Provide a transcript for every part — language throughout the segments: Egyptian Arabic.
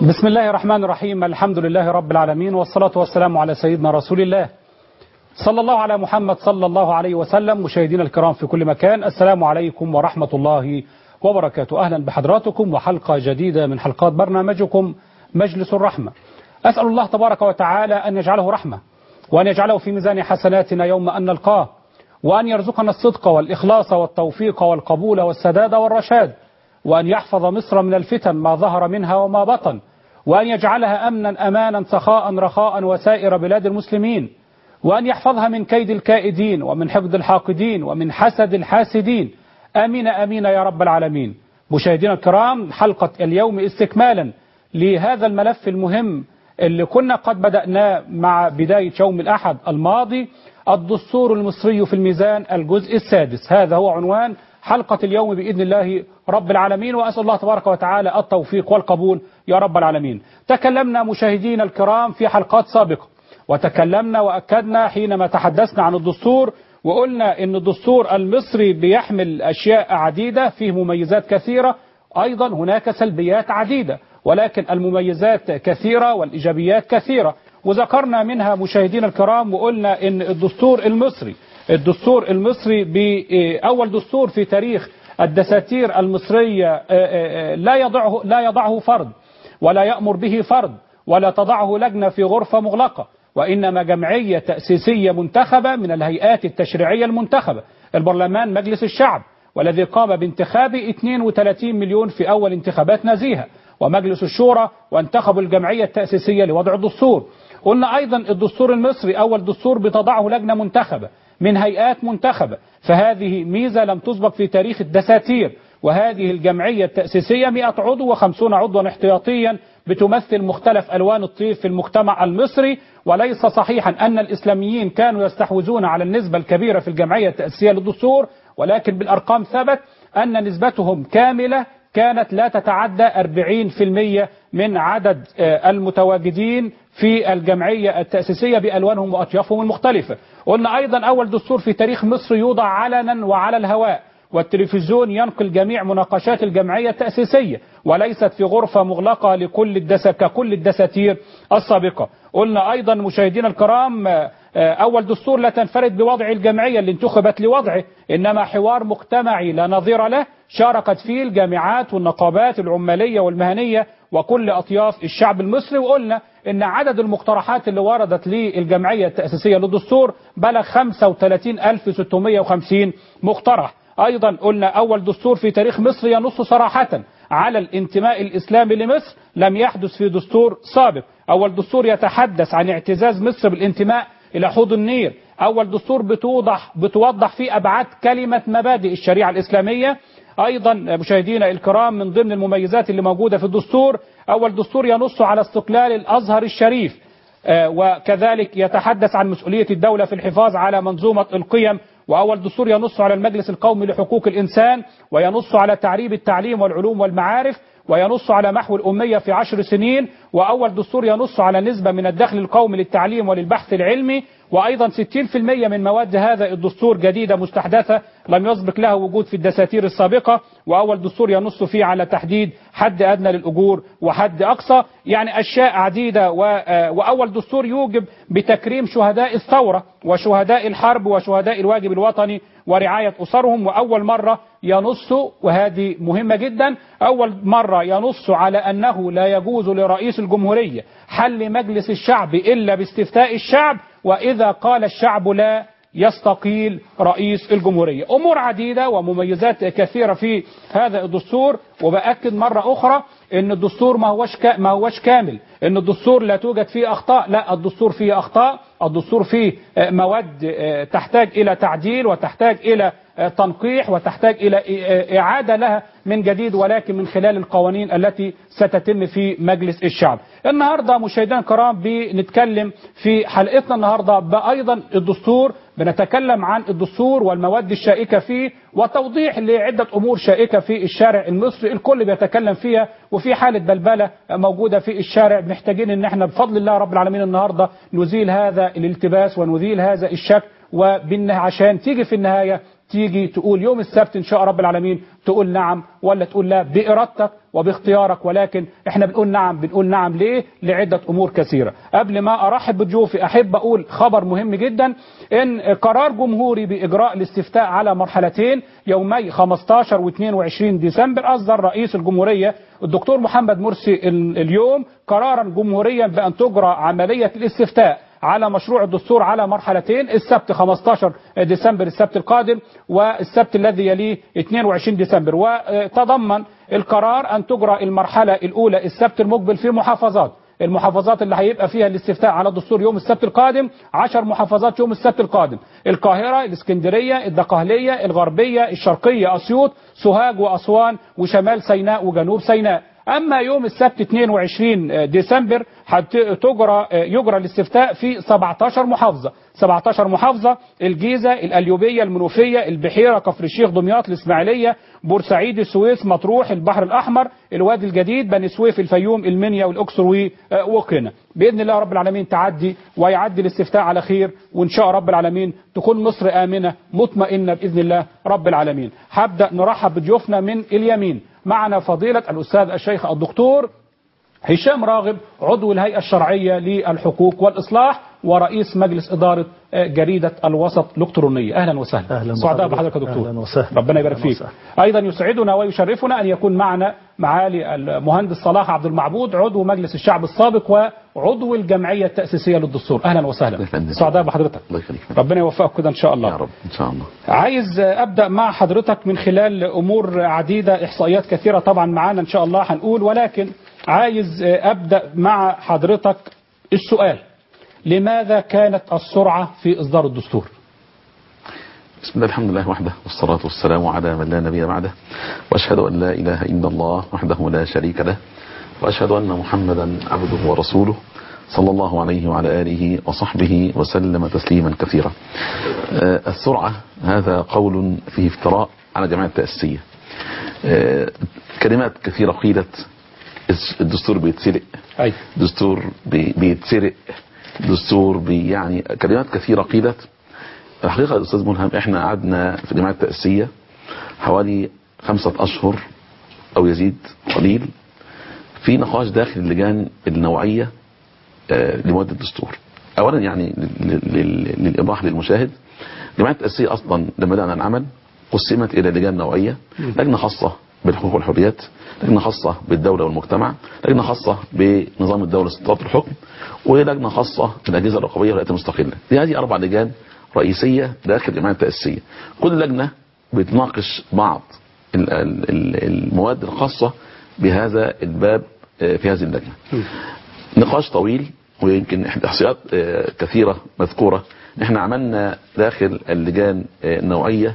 بسم الله الرحمن الرحيم الحمد لله رب العالمين والصلاة والسلام على سيدنا رسول الله صلى الله على محمد صلى الله عليه وسلم مشاهدينا الكرام في كل مكان السلام عليكم ورحمة الله وبركاته أهلا بحضراتكم وحلقة جديدة من حلقات برنامجكم مجلس الرحمة أسأل الله تبارك وتعالى أن يجعله رحمة وأن يجعله في ميزان حسناتنا يوم أن نلقاه وأن يرزقنا الصدق والإخلاص والتوفيق والقبول والسداد والرشاد وأن يحفظ مصر من الفتن ما ظهر منها وما بطن وأن يجعلها أمنا أمانا سخاء رخاء وسائر بلاد المسلمين وأن يحفظها من كيد الكائدين ومن حقد الحاقدين ومن حسد الحاسدين آمين آمين يا رب العالمين مشاهدينا الكرام حلقة اليوم استكمالا لهذا الملف المهم اللي كنا قد بدأناه مع بداية يوم الأحد الماضي الدستور المصري في الميزان الجزء السادس هذا هو عنوان حلقة اليوم بإذن الله رب العالمين وأسأل الله تبارك وتعالى التوفيق والقبول يا رب العالمين تكلمنا مشاهدينا الكرام في حلقات سابقة وتكلمنا وأكدنا حينما تحدثنا عن الدستور وقلنا أن الدستور المصري بيحمل أشياء عديدة فيه مميزات كثيرة أيضا هناك سلبيات عديدة ولكن المميزات كثيرة والإيجابيات كثيرة وذكرنا منها مشاهدينا الكرام وقلنا أن الدستور المصري الدستور المصري بأول دستور في تاريخ الدساتير المصرية لا يضعه لا يضعه فرد ولا يأمر به فرد ولا تضعه لجنة في غرفة مغلقة وإنما جمعية تأسيسية منتخبة من الهيئات التشريعية المنتخبة البرلمان مجلس الشعب والذي قام بانتخاب 32 مليون في أول انتخابات نزيهة ومجلس الشورى وانتخبوا الجمعية التأسيسية لوضع الدستور قلنا أيضا الدستور المصري أول دستور بتضعه لجنة منتخبة من هيئات منتخبة فهذه ميزة لم تسبق في تاريخ الدساتير وهذه الجمعية التأسيسية 100 عضو و50 عضوا احتياطيا بتمثل مختلف ألوان الطيف في المجتمع المصري وليس صحيحا أن الإسلاميين كانوا يستحوذون على النسبة الكبيرة في الجمعية التأسيسية للدستور ولكن بالأرقام ثبت أن نسبتهم كاملة كانت لا تتعدى 40% من عدد المتواجدين في الجمعية التأسيسية بألوانهم وأطيافهم المختلفة قلنا أيضا أول دستور في تاريخ مصر يوضع علنا وعلى الهواء والتلفزيون ينقل جميع مناقشات الجمعية التأسيسية وليست في غرفة مغلقة لكل الدس ككل الدساتير السابقة قلنا أيضا مشاهدينا الكرام أول دستور لا تنفرد بوضع الجمعية اللي انتخبت لوضعه إنما حوار مجتمعي لا نظير له شاركت فيه الجامعات والنقابات العمالية والمهنية وكل أطياف الشعب المصري وقلنا إن عدد المقترحات اللي وردت للجمعية التأسيسية للدستور بلغ 35650 مقترح أيضا قلنا أول دستور في تاريخ مصر ينص صراحة على الانتماء الإسلامي لمصر لم يحدث في دستور سابق أول دستور يتحدث عن اعتزاز مصر بالانتماء إلى حوض النيل أول دستور بتوضح, بتوضح فيه أبعاد كلمة مبادئ الشريعة الإسلامية أيضا مشاهدينا الكرام من ضمن المميزات اللي موجودة في الدستور أول دستور ينص على استقلال الأزهر الشريف وكذلك يتحدث عن مسؤولية الدولة في الحفاظ على منظومة القيم وأول دستور ينص على المجلس القومي لحقوق الإنسان وينص على تعريب التعليم والعلوم والمعارف وينص على محو الأمية في عشر سنين وأول دستور ينص على نسبة من الدخل القومي للتعليم وللبحث العلمي وأيضا 60% من مواد هذا الدستور جديدة مستحدثة لم يسبق لها وجود في الدساتير السابقة وأول دستور ينص فيه على تحديد حد أدنى للأجور وحد أقصى يعني أشياء عديدة وأول دستور يوجب بتكريم شهداء الثورة وشهداء الحرب وشهداء الواجب الوطني ورعاية أسرهم وأول مرة ينص وهذه مهمة جدا أول مرة ينص على أنه لا يجوز لرئيس الجمهورية حل مجلس الشعب إلا باستفتاء الشعب وإذا قال الشعب لا يستقيل رئيس الجمهورية أمور عديدة ومميزات كثيرة في هذا الدستور وبأكد مرة أخرى أن الدستور ما هوش ما هوش كامل أن الدستور لا توجد فيه أخطاء لا الدستور فيه أخطاء الدستور فيه مواد تحتاج إلى تعديل وتحتاج إلى تنقيح وتحتاج إلى إعادة لها من جديد ولكن من خلال القوانين التي ستتم في مجلس الشعب النهاردة مشاهدينا الكرام بنتكلم في حلقتنا النهاردة بأيضا الدستور بنتكلم عن الدستور والمواد الشائكة فيه وتوضيح لعدة أمور شائكة في الشارع المصري الكل بيتكلم فيها وفي حالة بلبلة موجودة في الشارع محتاجين ان احنا بفضل الله رب العالمين النهاردة نزيل هذا الالتباس ونزيل هذا الشك وبالنه عشان تيجي في النهاية تيجي تقول يوم السبت ان شاء رب العالمين تقول نعم ولا تقول لا بارادتك وباختيارك ولكن احنا بنقول نعم بنقول نعم ليه لعده امور كثيره قبل ما ارحب بضيوفي احب اقول خبر مهم جدا ان قرار جمهوري باجراء الاستفتاء على مرحلتين يومي 15 و22 ديسمبر اصدر رئيس الجمهوريه الدكتور محمد مرسي ال- اليوم قرارا جمهوريا بان تجرى عمليه الاستفتاء على مشروع الدستور على مرحلتين السبت 15 ديسمبر السبت القادم والسبت الذي يليه 22 ديسمبر وتضمن القرار أن تجرى المرحلة الأولى السبت المقبل في محافظات المحافظات اللي هيبقى فيها الاستفتاء على الدستور يوم السبت القادم 10 محافظات يوم السبت القادم القاهرة الإسكندرية الدقهلية الغربية الشرقية أسيوط سوهاج وأسوان وشمال سيناء وجنوب سيناء أما يوم السبت 22 ديسمبر تجرى يجرى الاستفتاء في 17 محافظة 17 محافظة الجيزة الأليوبية المنوفية البحيرة كفر الشيخ دمياط الإسماعيلية بورسعيد السويس مطروح البحر الأحمر الوادي الجديد بني سويف الفيوم المنيا والأقصر وقنا بإذن الله رب العالمين تعدي ويعدي الاستفتاء على خير وإن شاء رب العالمين تكون مصر آمنة مطمئنة بإذن الله رب العالمين هبدأ نرحب بضيوفنا من اليمين معنا فضيلة الأستاذ الشيخ الدكتور هشام راغب عضو الهيئة الشرعية للحقوق والإصلاح ورئيس مجلس إدارة جريدة الوسط الإلكترونية أهلا وسهلا أهلا سعداء بحضرتك يا دكتور أهلا وسهلا ربنا يبارك أهلا فيك وسهلا. أيضا يسعدنا ويشرفنا أن يكون معنا معالي المهندس صلاح عبد المعبود عضو مجلس الشعب السابق وعضو الجمعية التأسيسية للدستور أهلا وسهلا الله يخليك. سعداء بحضرتك الله يخليك ربنا يوفقك كده إن شاء الله يا رب ان شاء الله عايز ابدا مع حضرتك من خلال امور عديده احصائيات كثيره طبعا معانا ان شاء الله هنقول ولكن عايز ابدا مع حضرتك السؤال لماذا كانت السرعه في اصدار الدستور؟ بسم الله الحمد لله وحده والصلاة والسلام على من لا نبي بعده وأشهد أن لا إله إلا الله وحده لا شريك له وأشهد أن محمدا عبده ورسوله صلى الله عليه وعلى آله وصحبه وسلم تسليما كثيرا آه، السرعة هذا قول فيه افتراء على جماعة التأسيسية آه، كلمات كثيرة قيلت الدستور بيتسرق اي دستور بي- بيتسرق دستور بي يعني كلمات كثيرة قيلت الحقيقة يا أستاذ ملهم إحنا قعدنا في الجماعة التأسيسية حوالي خمسة أشهر أو يزيد قليل في نقاش داخل اللجان النوعية آه، لمواد الدستور أولا يعني لل- لل- للإيضاح للمشاهد الجماعة التأسيسية أصلا لما بدأنا العمل قسمت إلى لجان نوعية لجنة خاصة بالحقوق والحريات لجنة خاصة بالدولة والمجتمع لجنة خاصة بنظام الدولة سلطات الحكم ولجنة خاصة بالأجهزة الرقابية والهيئات المستقلة دي هذه أربع لجان رئيسية داخل الجمعية التأسيسية كل لجنة بتناقش بعض ال- ال- ال- المواد الخاصة بهذا الباب آه، في هذه اللجنة نقاش طويل ويمكن إحدى احصائيات آه، كثيرة مذكورة احنا عملنا داخل اللجان آه، النوعية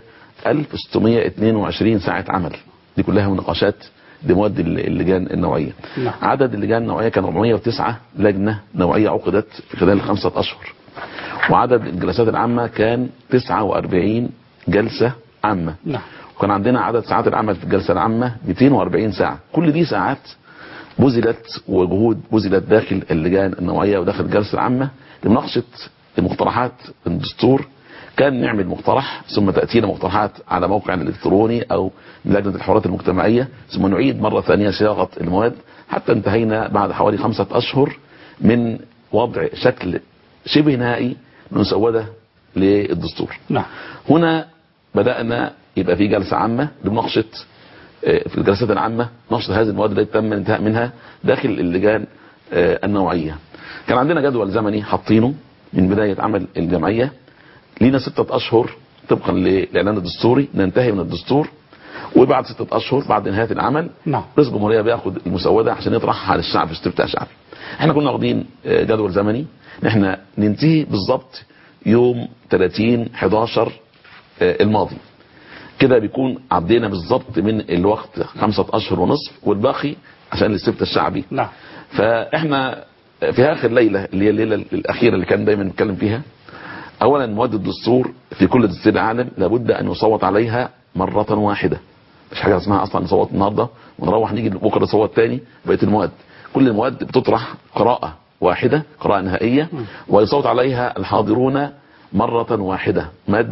1622 ساعة عمل دي كلها مناقشات لمواد ال- اللجان النوعية نعم. عدد اللجان النوعية كان 409 لجنة نوعية عقدت في خلال خمسة أشهر وعدد الجلسات العامة كان 49 جلسة عامة نعم وكان عندنا عدد ساعات العمل في الجلسة العامة 240 ساعة كل دي ساعات بذلت وجهود بذلت داخل اللجان النوعية وداخل الجلسة العامة لمناقشة مقترحات الدستور كان نعمل مقترح ثم تأتينا مقترحات على موقع الإلكتروني أو من لجنة الحوارات المجتمعية ثم نعيد مرة ثانية صياغة المواد حتى انتهينا بعد حوالي خمسة أشهر من وضع شكل شبه نهائي مسودة للدستور نعم هنا بدأنا يبقى في جلسة عامة لمناقشة آه، في الجلسات العامة نشر هذه المواد التي تم الانتهاء منها داخل اللجان آه، النوعية كان عندنا جدول زمني حاطينه من بداية عمل الجمعية لينا ستة أشهر طبقا للإعلان الدستوري ننتهي من الدستور وبعد ستة أشهر بعد نهاية العمل نعم. رئيس الجمهورية بياخد المسودة عشان يطرحها على الشعب في استفتاء شعبي احنا كنا واخدين آه، جدول زمني ان احنا ننتهي بالظبط يوم 30 11 آه، الماضي كده بيكون عدينا بالظبط من الوقت خمسة أشهر ونصف والباقي عشان الاستفتاء الشعبي نعم فاحنا في اخر ليله اللي هي الليله الاخيره اللي كان دايما نتكلم فيها اولا مواد الدستور في كل دستور العالم لابد ان يصوت عليها مره واحده مش حاجه اسمها اصلا نصوت النهارده ونروح نيجي بكره نصوت تاني بقيه المواد كل المواد بتطرح قراءه واحده قراءه نهائيه ويصوت عليها الحاضرون مره واحده ماده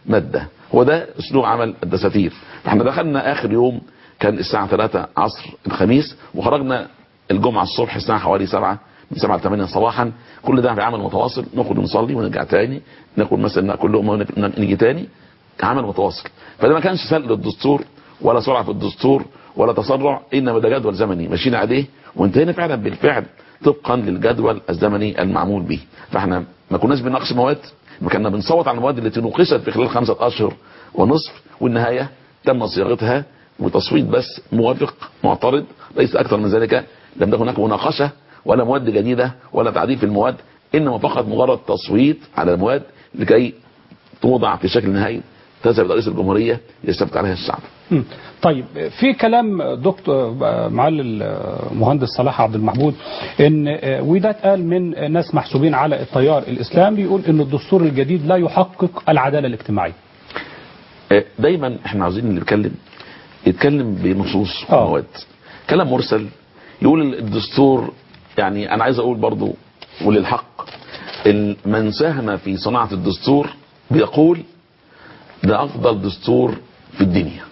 مادة هو ده اسلوب عمل الدساتير فاحنا دخلنا اخر يوم كان الساعة 3 عصر الخميس وخرجنا الجمعة الصبح الساعة حوالي 7 من 7 ل 8 صباحا كل ده بعمل متواصل نخرج نصلي ونرجع تاني ناكل مثلا ناكل لقمه ونيجي تاني عمل متواصل فده ما كانش سلق للدستور ولا سرعه في الدستور ولا تسرع انما ده جدول زمني ماشيين عليه وانتهينا فعلا بالفعل طبقا للجدول الزمني المعمول به فاحنا ما كناش بنناقش مواد ما كنا بنصوت على المواد التي نوقشت في خلال خمسة اشهر ونصف والنهايه تم صياغتها وتصويت بس موافق معترض ليس اكثر من ذلك لم تكن هناك مناقشه ولا مواد جديده ولا تعديل في المواد انما فقط مجرد تصويت على المواد لكي توضع في شكل نهائي تذهب الى رئيس الجمهوريه يستفتي عليها الشعب. مم. طيب في كلام دكتور معالي المهندس صلاح عبد المحمود ان وده اتقال من ناس محسوبين على التيار الاسلامي يقول ان الدستور الجديد لا يحقق العداله الاجتماعيه. آه، دايما احنا عاوزين اللي بيتكلم يتكلم بنصوص آه. ومواد. كلام مرسل يقول الدستور يعني انا عايز اقول برضو وللحق ال- من ساهم في صناعه الدستور بيقول ده افضل دستور في الدنيا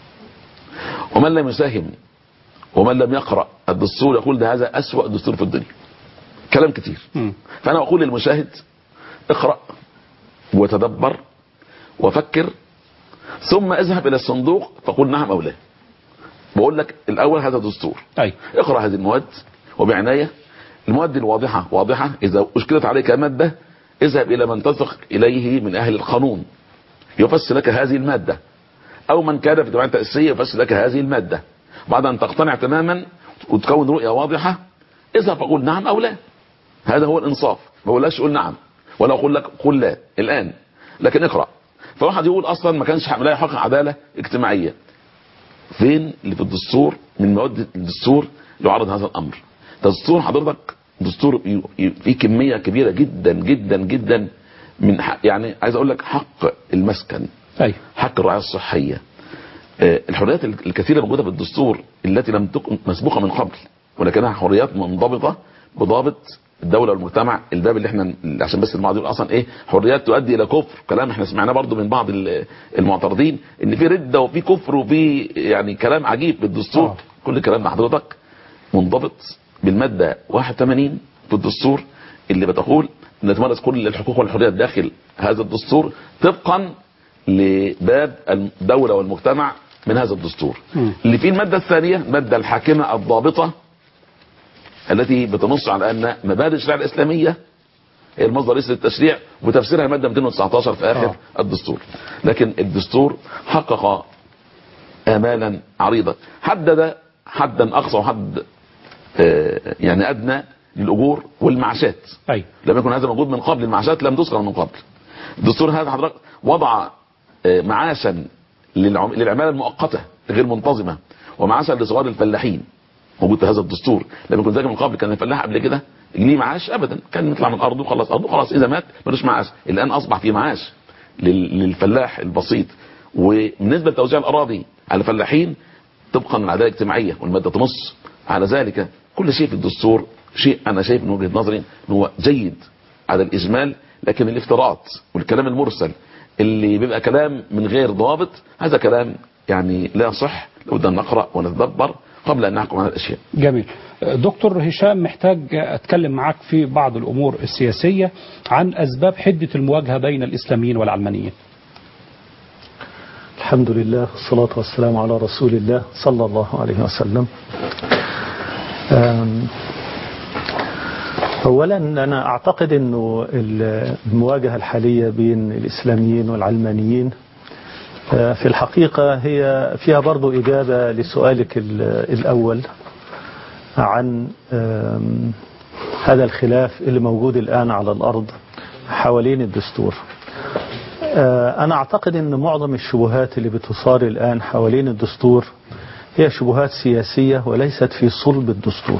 ومن لم يساهم ومن لم يقرأ الدستور يقول ده هذا أسوأ دستور في الدنيا كلام كتير مم. فأنا أقول للمشاهد اقرأ وتدبر وفكر ثم اذهب إلى الصندوق فقل نعم أو لا بقول لك الأول هذا دستور اي اقرأ هذه المواد وبعناية المواد الواضحة واضحة إذا أشكلت عليك مادة اذهب إلى من تثق إليه من أهل القانون يفسر لك هذه المادة أو من كان في الجمعية التأسيسية يفسر لك هذه المادة بعد أن تقتنع تماما وتكون رؤية واضحة اذهب فقول نعم أو لا هذا هو الإنصاف ما بقولكش قول نعم ولا أقول لك قل لا الآن لكن اقرأ فواحد يقول أصلا ما كانش لا يحقق عدالة اجتماعية فين اللي في الدستور من مواد الدستور يعرض هذا الامر دستور حضرتك دستور ي- ي- فيه كميه كبيره جدا جدا جدا من حق يعني عايز اقول لك حق المسكن اي حق الرعايه الصحيه آه، الحريات ال- الكثيره موجوده في الدستور التي لم تكن مسبوقه من قبل ولكنها حريات منضبطه بضابط الدوله والمجتمع الباب اللي احنا عشان بس المعضله دي اصلا ايه حريات تؤدي الى كفر كلام احنا سمعناه برضو من بعض ال- المعترضين ان في رده وفي كفر وفي يعني كلام عجيب في الدستور آه. كل كلام مع حضرتك منضبط بالماده 81 في الدستور اللي بتقول ان تمارس كل الحقوق والحريات داخل هذا الدستور طبقا لباب الدوله والمجتمع من هذا الدستور مم. اللي فيه الماده الثانيه الماده الحاكمه الضابطه التي بتنص على ان مبادئ الشريعه الاسلاميه هي المصدر الرئيسي للتشريع وتفسيرها الماده 219 في اخر آه. الدستور لكن الدستور حقق امالا عريضه حدد حدا اقصى وحد آه، يعني ادنى للاجور والمعاشات اي لم يكن هذا موجود من قبل المعاشات لم تذكر من قبل الدستور هذا حضرتك وضع آه، معاشا للعم- للعماله المؤقته غير منتظمه ومعاشا لصغار الفلاحين موجود في هذا الدستور لم يكن ذلك من قبل كان الفلاح قبل كده ليه معاش ابدا كان يطلع من ارضه وخلص ارضه خلاص اذا مات ملوش معاش الان اصبح في معاش لل- للفلاح البسيط وبالنسبه لتوزيع الاراضي على الفلاحين طبقا للعداله الاجتماعيه والماده تنص على ذلك كل شيء في الدستور شيء انا شايف من وجهه نظري ان هو جيد على الاجمال لكن الافتراض والكلام المرسل اللي بيبقى كلام من غير ضابط هذا كلام يعني لا يصح لابد ان نقرا ونتدبر قبل ان نحكم على الاشياء جميل دكتور هشام محتاج اتكلم معاك في بعض الامور السياسيه عن اسباب حده المواجهه بين الاسلاميين والعلمانيين الحمد لله والصلاة والسلام على رسول الله صلى الله عليه وسلم أم، أولا أنا أعتقد أنه المواجهة الحالية بين الإسلاميين والعلمانيين آه، في الحقيقة هي فيها برضو إجابة لسؤالك ال- الأول عن آم، هذا الخلاف اللي موجود الآن على الأرض حوالين الدستور آه، أنا أعتقد أن معظم الشبهات اللي بتصار الآن حوالين الدستور هي شبهات سياسية وليست في صلب الدستور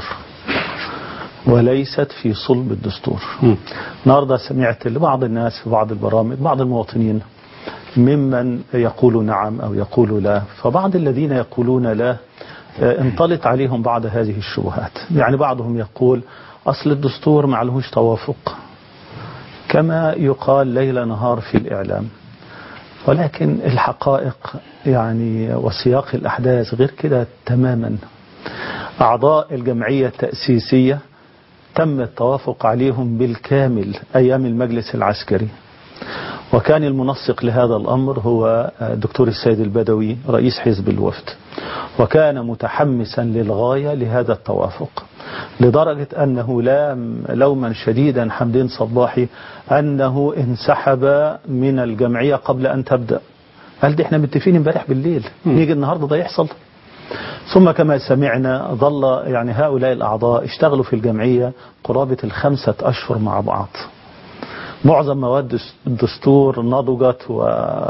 وليست في صلب الدستور مم. النهاردة سمعت لبعض الناس في بعض البرامج بعض المواطنين ممن يقول نعم أو يقول لا فبعض الذين يقولون لا آه، انطلت عليهم بعض هذه الشبهات يعني بعضهم يقول أصل الدستور معلهوش توافق كما يقال ليل نهار في الإعلام ولكن الحقائق يعني وسياق الأحداث غير كده تماما أعضاء الجمعية التأسيسية تم التوافق عليهم بالكامل أيام المجلس العسكري وكان المنسق لهذا الأمر هو الدكتور السيد البدوي رئيس حزب الوفد وكان متحمسا للغاية لهذا التوافق لدرجة أنه لام لوما شديدا حمدين صباحي أنه انسحب من الجمعية قبل أن تبدأ قال دي احنا متفقين امبارح بالليل نيجي النهاردة ده يحصل ثم كما سمعنا ظل يعني هؤلاء الأعضاء اشتغلوا في الجمعية قرابة الخمسة أشهر مع بعض معظم مواد الدستور نضجت و...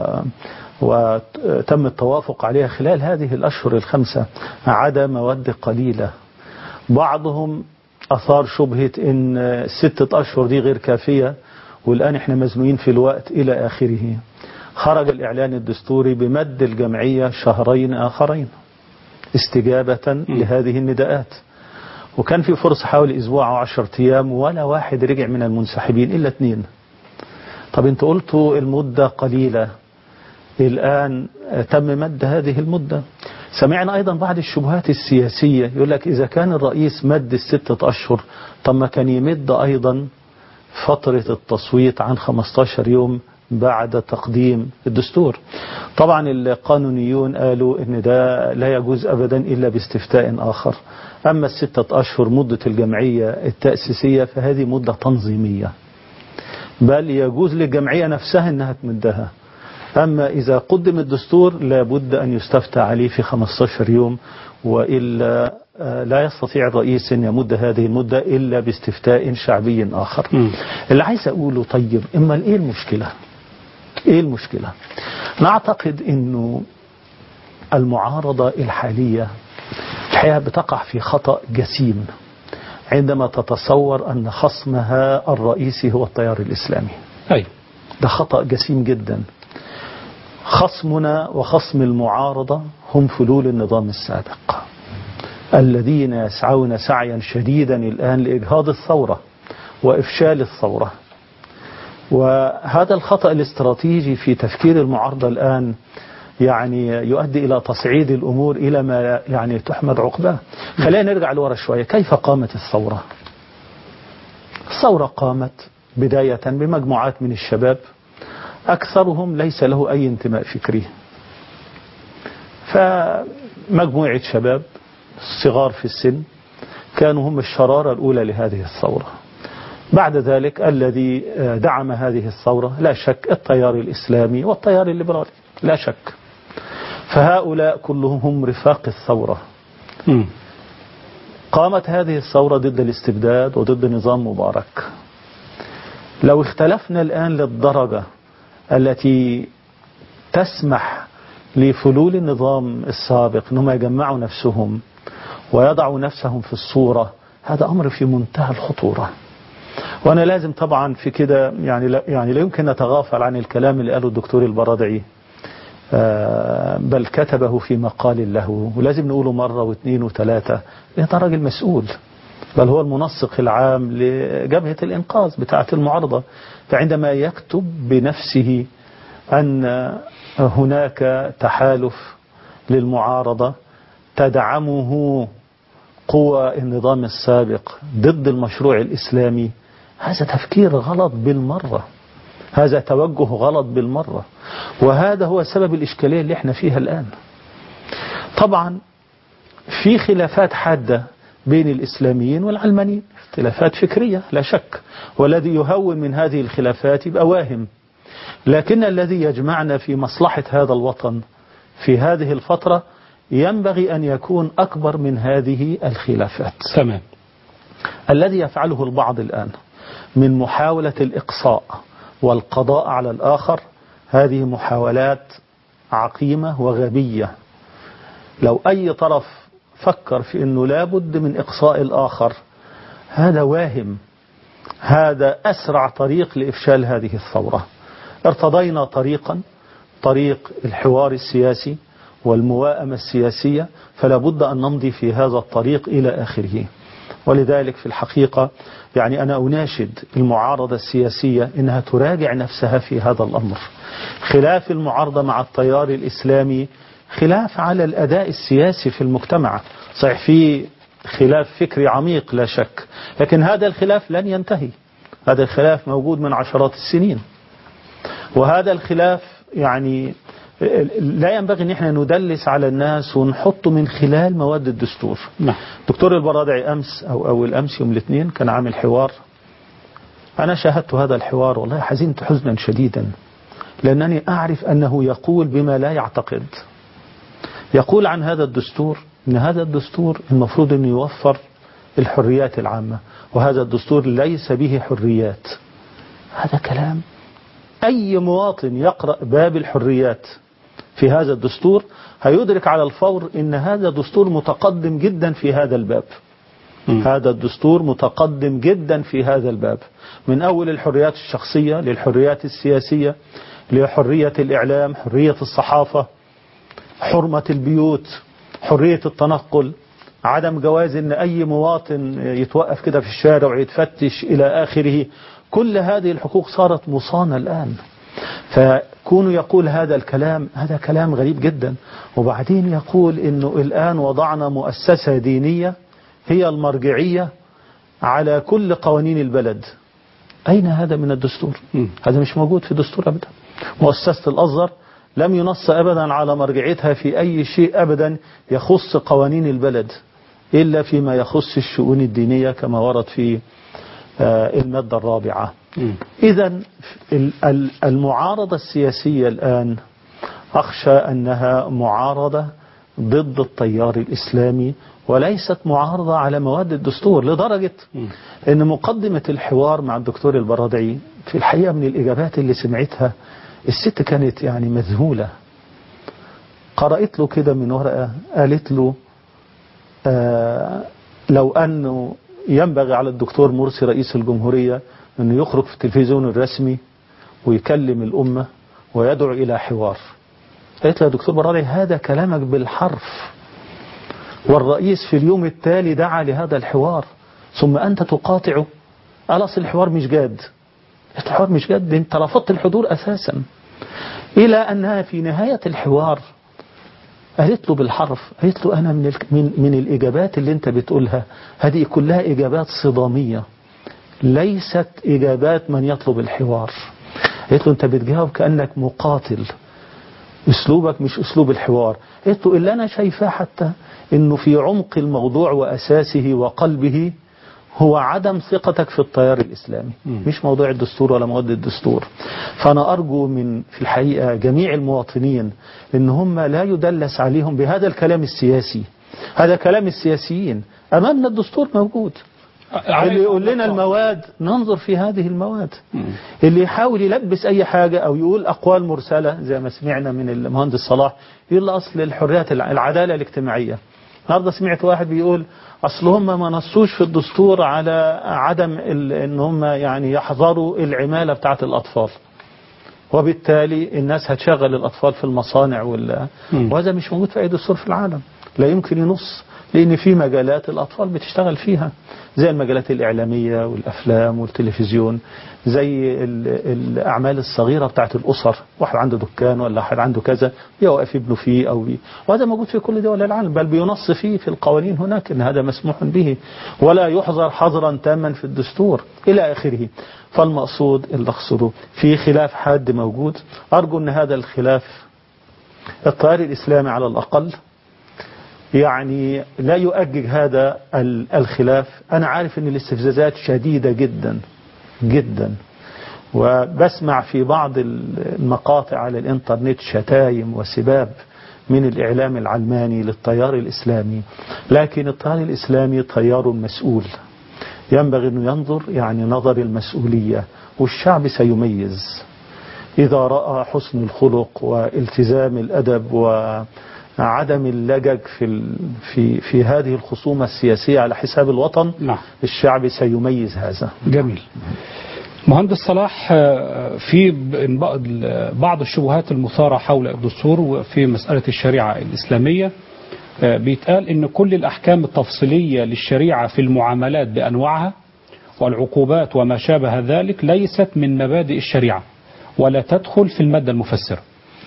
وتم التوافق عليها خلال هذه الأشهر الخمسة عدا مواد قليلة بعضهم أثار شبهة أن الستة أشهر دي غير كافية والآن احنا مزنوقين في الوقت إلى آخره خرج الإعلان الدستوري بمد الجمعية شهرين آخرين استجابة لهذه النداءات وكان في فرصة حوالي أسبوع أو عشرة أيام ولا واحد رجع من المنسحبين إلا اثنين طب انتوا قلتوا المدة قليلة الآن تم مد هذه المدة سمعنا أيضا بعض الشبهات السياسية يقول لك إذا كان الرئيس مد الستة أشهر طب ما كان يمد أيضا فترة التصويت عن 15 يوم بعد تقديم الدستور طبعا القانونيون قالوا ان ده لا يجوز ابدا الا باستفتاء اخر اما الستة اشهر مدة الجمعية التأسيسية فهذه مدة تنظيمية بل يجوز للجمعية نفسها انها تمدها اما اذا قدم الدستور لابد ان يستفتى عليه في 15 يوم والا لا يستطيع الرئيس ان يمد هذه المدة الا باستفتاء شعبي اخر م. اللي عايز اقوله طيب اما ايه المشكلة ايه المشكلة نعتقد انه المعارضة الحالية الحقيقة بتقع في خطأ جسيم عندما تتصور أن خصمها الرئيسي هو التيار الإسلامي أي ده خطأ جسيم جدا خصمنا وخصم المعارضة هم فلول النظام السابق الذين يسعون سعيا شديدا الآن لإجهاض الثورة وإفشال الثورة وهذا الخطأ الاستراتيجي في تفكير المعارضة الآن يعني يؤدي إلى تصعيد الأمور إلى ما يعني تحمد عقباه خلينا نرجع لورا شوية كيف قامت الثورة الثورة قامت بداية بمجموعات من الشباب أكثرهم ليس له أي انتماء فكري فمجموعة شباب صغار في السن كانوا هم الشرارة الأولى لهذه الثورة بعد ذلك الذي دعم هذه الثورة لا شك التيار الإسلامي والتيار الليبرالي لا شك فهؤلاء كلهم هم رفاق الثورة م. قامت هذه الثورة ضد الاستبداد وضد نظام مبارك لو اختلفنا الآن للدرجة التي تسمح لفلول النظام السابق أنهم يجمعوا نفسهم ويضعوا نفسهم في الصورة هذا أمر في منتهى الخطورة وأنا لازم طبعا في كده يعني لا, يعني لا يمكن نتغافل عن الكلام اللي قاله الدكتور البرادعي بل كتبه في مقال له ولازم نقوله مرة واثنين وثلاثة ده راجل مسؤول بل هو المنسق العام لجبهة الإنقاذ بتاعة المعارضة فعندما يكتب بنفسه أن هناك تحالف للمعارضة تدعمه قوى النظام السابق ضد المشروع الإسلامي هذا تفكير غلط بالمرة هذا توجه غلط بالمرة وهذا هو سبب الإشكالية اللي احنا فيها الآن طبعا في خلافات حادة بين الإسلاميين والعلمانيين اختلافات فكرية لا شك والذي يهون من هذه الخلافات يبقى واهم لكن الذي يجمعنا في مصلحة هذا الوطن في هذه الفترة ينبغي أن يكون أكبر من هذه الخلافات تمام الذي يفعله البعض الآن من محاولة الإقصاء والقضاء على الآخر هذه محاولات عقيمة وغبية لو أي طرف فكر في أنه لابد من إقصاء الآخر هذا واهم هذا أسرع طريق لإفشال هذه الثورة ارتضينا طريقا طريق الحوار السياسي والمواءمة السياسية فلا بد أن نمضي في هذا الطريق إلى آخره ولذلك في الحقيقة يعني أنا أناشد المعارضة السياسية إنها تراجع نفسها في هذا الأمر خلاف المعارضة مع التيار الإسلامي خلاف على الأداء السياسي في المجتمع صحيح في خلاف فكري عميق لا شك لكن هذا الخلاف لن ينتهي هذا الخلاف موجود من عشرات السنين وهذا الخلاف يعني لا ينبغي ان احنا ندلس على الناس ونحطه من خلال مواد الدستور نعم دكتور البرادعي امس او اول امس يوم الاثنين كان عامل حوار انا شاهدت هذا الحوار والله حزنت حزنا شديدا لانني اعرف انه يقول بما لا يعتقد يقول عن هذا الدستور ان هذا الدستور المفروض انه يوفر الحريات العامه وهذا الدستور ليس به حريات هذا كلام أي مواطن يقرأ باب الحريات في هذا الدستور هيدرك على الفور إن هذا دستور متقدم جدا في هذا الباب هذا الدستور متقدم جدا في هذا الباب من أول الحريات الشخصية للحريات السياسية لحرية الإعلام حرية الصحافة حرمة البيوت حرية التنقل عدم جواز ان اي مواطن يتوقف كده في الشارع ويتفتش الى اخره كل هذه الحقوق صارت مصانة الآن فكونه يقول هذا الكلام هذا كلام غريب جدا وبعدين يقول انه الآن وضعنا مؤسسة دينية هي المرجعية على كل قوانين البلد أين هذا من الدستور هذا مش موجود في الدستور أبدا مؤسسة الأزهر لم ينص أبدا على مرجعيتها في أي شيء أبدا يخص قوانين البلد إلا فيما يخص الشؤون الدينية كما ورد في المادة الرابعة إذا المعارضة السياسية الآن أخشى أنها معارضة ضد التيار الإسلامي وليست معارضة على مواد الدستور لدرجة أن مقدمة الحوار مع الدكتور البرادعي في الحقيقة من الإجابات اللي سمعتها الست كانت يعني مذهولة قرأت له كده من ورقة قالت له آه لو أنه ينبغي على الدكتور مرسي رئيس الجمهورية أنه يخرج في التلفزيون الرسمي ويكلم الأمة ويدعو إلى حوار قالت له يا دكتور برادعي هذا كلامك بالحرف والرئيس في اليوم التالي دعا لهذا الحوار ثم أنت تقاطعه قال أصل الحوار مش جاد الحوار مش جاد أنت رفضت الحضور أساسا إلى أنها في نهاية الحوار قالت له بالحرف قالت له أنا من, من, من الإجابات اللي أنت بتقولها هذه كلها إجابات صدامية ليست إجابات من يطلب الحوار قالت له أنت بتجاوب كأنك مقاتل أسلوبك مش أسلوب الحوار قالت له اللي أنا شايفاه حتى أنه في عمق الموضوع وأساسه وقلبه هو عدم ثقتك في التيار الإسلامي مش موضوع الدستور ولا مواد الدستور فأنا أرجو من في الحقيقة جميع المواطنين إن هم لا يدلس عليهم بهذا الكلام السياسي هذا كلام السياسيين أمامنا الدستور موجود اللي يقول لنا المواد ننظر في هذه المواد اللي يحاول يلبس أي حاجة أو يقول أقوال مرسلة زي ما سمعنا من المهندس صلاح يقول أصل الحريات العدالة الاجتماعية النهارده سمعت واحد بيقول اصل هم ما نصوش في الدستور على عدم ان هم يعني يحظروا العماله بتاعه الاطفال وبالتالي الناس هتشغل الاطفال في المصانع ولا وهذا مش موجود في اي دستور في العالم لا يمكن ينص لان في مجالات الاطفال بتشتغل فيها زي المجالات الاعلاميه والافلام والتلفزيون زي الاعمال الصغيره بتاعت الاسر واحد عنده دكان ولا واحد عنده كذا يوقف ابنه فيه او بي. وهذا موجود في كل دول العالم بل بينص فيه في القوانين هناك ان هذا مسموح به ولا يحظر حظرا تاما في الدستور الى اخره فالمقصود اللي اقصده في خلاف حاد موجود ارجو ان هذا الخلاف التيار الاسلامي على الاقل يعني لا يؤجج هذا الخلاف أنا عارف أن الاستفزازات شديدة جدا جدا وبسمع في بعض المقاطع على الانترنت شتايم وسباب من الإعلام العلماني للتيار الإسلامي لكن التيار الإسلامي تيار مسؤول ينبغي أنه ينظر يعني نظر المسؤولية والشعب سيميز إذا رأى حسن الخلق والتزام الأدب و عدم اللجج في في في هذه الخصومة السياسية على حساب الوطن نعم. الشعب سيميز هذا جميل مهندس صلاح في بعض الشبهات المثارة حول الدستور وفي مسألة الشريعة الإسلامية آه، بيتقال ان كل الاحكام التفصيليه للشريعه في المعاملات بانواعها والعقوبات وما شابه ذلك ليست من مبادئ الشريعه ولا تدخل في الماده المفسره.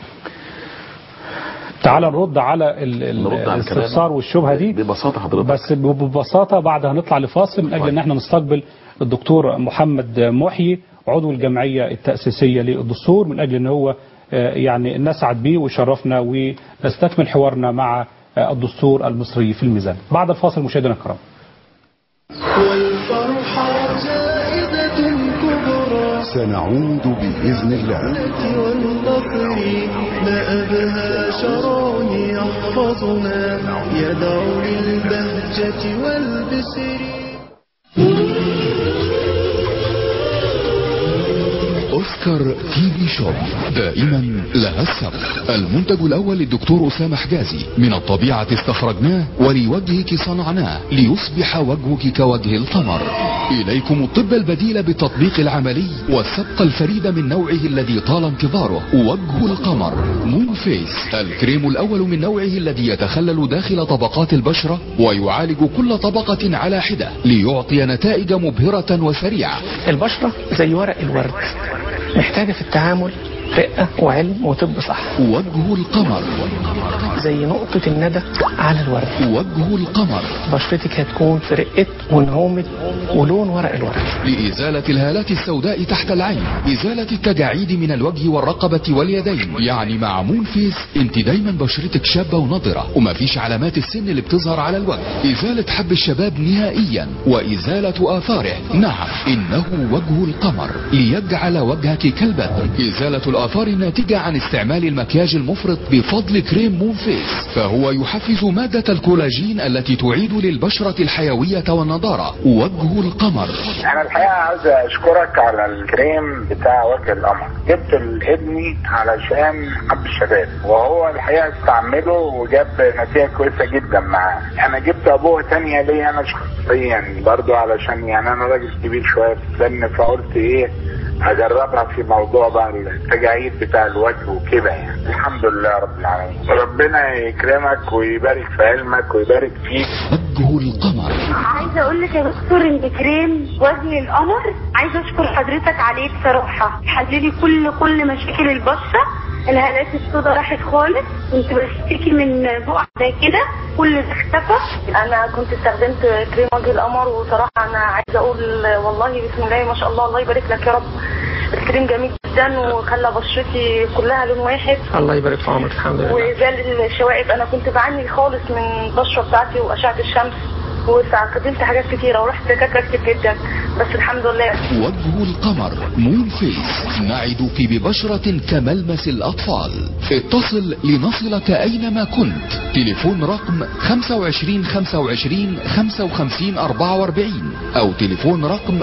تعال نرد على ال- ال- نرد على الاستفسار الكلام. والشبهه دي ببساطه حضرتك بس ببساطه بعد هنطلع لفاصل من اجل ان احنا نستقبل الدكتور محمد محيي عضو الجمعيه التاسيسيه للدستور من اجل ان هو آه، يعني نسعد به ويشرفنا ونستكمل حوارنا مع آه، الدستور المصري في الميزان بعد الفاصل مشاهدينا الكرام والفرحة زائدة كبرى سنعود بإذن الله والنصر ما أبهى شرع يحفظنا يدعو للبهجة والبسر أوسكار تي في شوب دائما لها السبق المنتج الأول للدكتور أسامة حجازي من الطبيعة استخرجناه ولوجهك صنعناه ليصبح وجهك كوجه القمر إليكم الطب البديل بالتطبيق العملي والسبق الفريد من نوعه الذي طال انتظاره وجه القمر مون فيس الكريم الأول من نوعه الذي يتخلل داخل طبقات البشرة ويعالج كل طبقة على حدة ليعطي نتائج مبهرة وسريعة البشرة زي ورق الورد محتاجة في التعامل رقة وعلم وطب صح وجه القمر زي نقطة الندى على الورد وجه القمر بشرتك هتكون في رقة ونعومة ولون ورق الورد لإزالة الهالات السوداء تحت العين إزالة التجاعيد من الوجه والرقبة واليدين يعني مع مون فيس انت دايما بشرتك شابة ونضرة ومفيش علامات السن اللي بتظهر على الوجه إزالة حب الشباب نهائيا وإزالة آثاره نعم إنه وجه القمر ليجعل وجهك كالبدر إزالة الآثار الناتجة عن استعمال المكياج المفرط بفضل كريم مون فيس فهو يحفز مادة الكولاجين التي تعيد للبشرة الحيوية والنضارة وجه القمر انا الحقيقه عاوز اشكرك على الكريم بتاع وجه القمر جبت لابني علشان حب الشباب وهو الحقيقه استعمله وجاب نتيجه كويسه جدا معاه انا جبت ابوه تانية ليا انا شخصيا برضو علشان يعني انا راجل كبير شويه في السن فقلت ايه هجربها في موضوع بقى التجاعيد بتاع الوجه وكده يعني الحمد لله رب العالمين ربنا يكرمك ويبارك في علمك ويبارك فيك وجه القمر عايزه اقول لك يا دكتور ان كريم وجه القمر عايزه اشكر حضرتك عليه بصراحه حللي كل كل مشاكل البشره الهالات السوداء راحت خالص كنت بشتكي من بقع زي كده كل ده اختفى انا كنت استخدمت كريم وجه القمر وصراحه انا عايزه اقول والله بسم الله ما شاء الله الله يبارك لك يا رب الكريم جميل جدا وخلى بشرتي كلها لون واحد الله يبارك في عمرك الحمد لله وزال الشوائب انا كنت بعاني خالص من البشره بتاعتي واشعه الشمس واستخدمت حاجات كتيره ورحت دكاتره كتير جدا بس الحمد لله وجه القمر مون فيس نعدك ببشرة كملمس الأطفال اتصل لنصلك أينما كنت تليفون رقم 25 25 55 44 أو تليفون رقم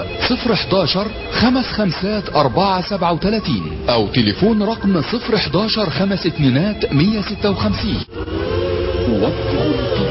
011 خمس خمسات 4 37 أو تليفون رقم 011 خمس اتنينات 156 وجه القمر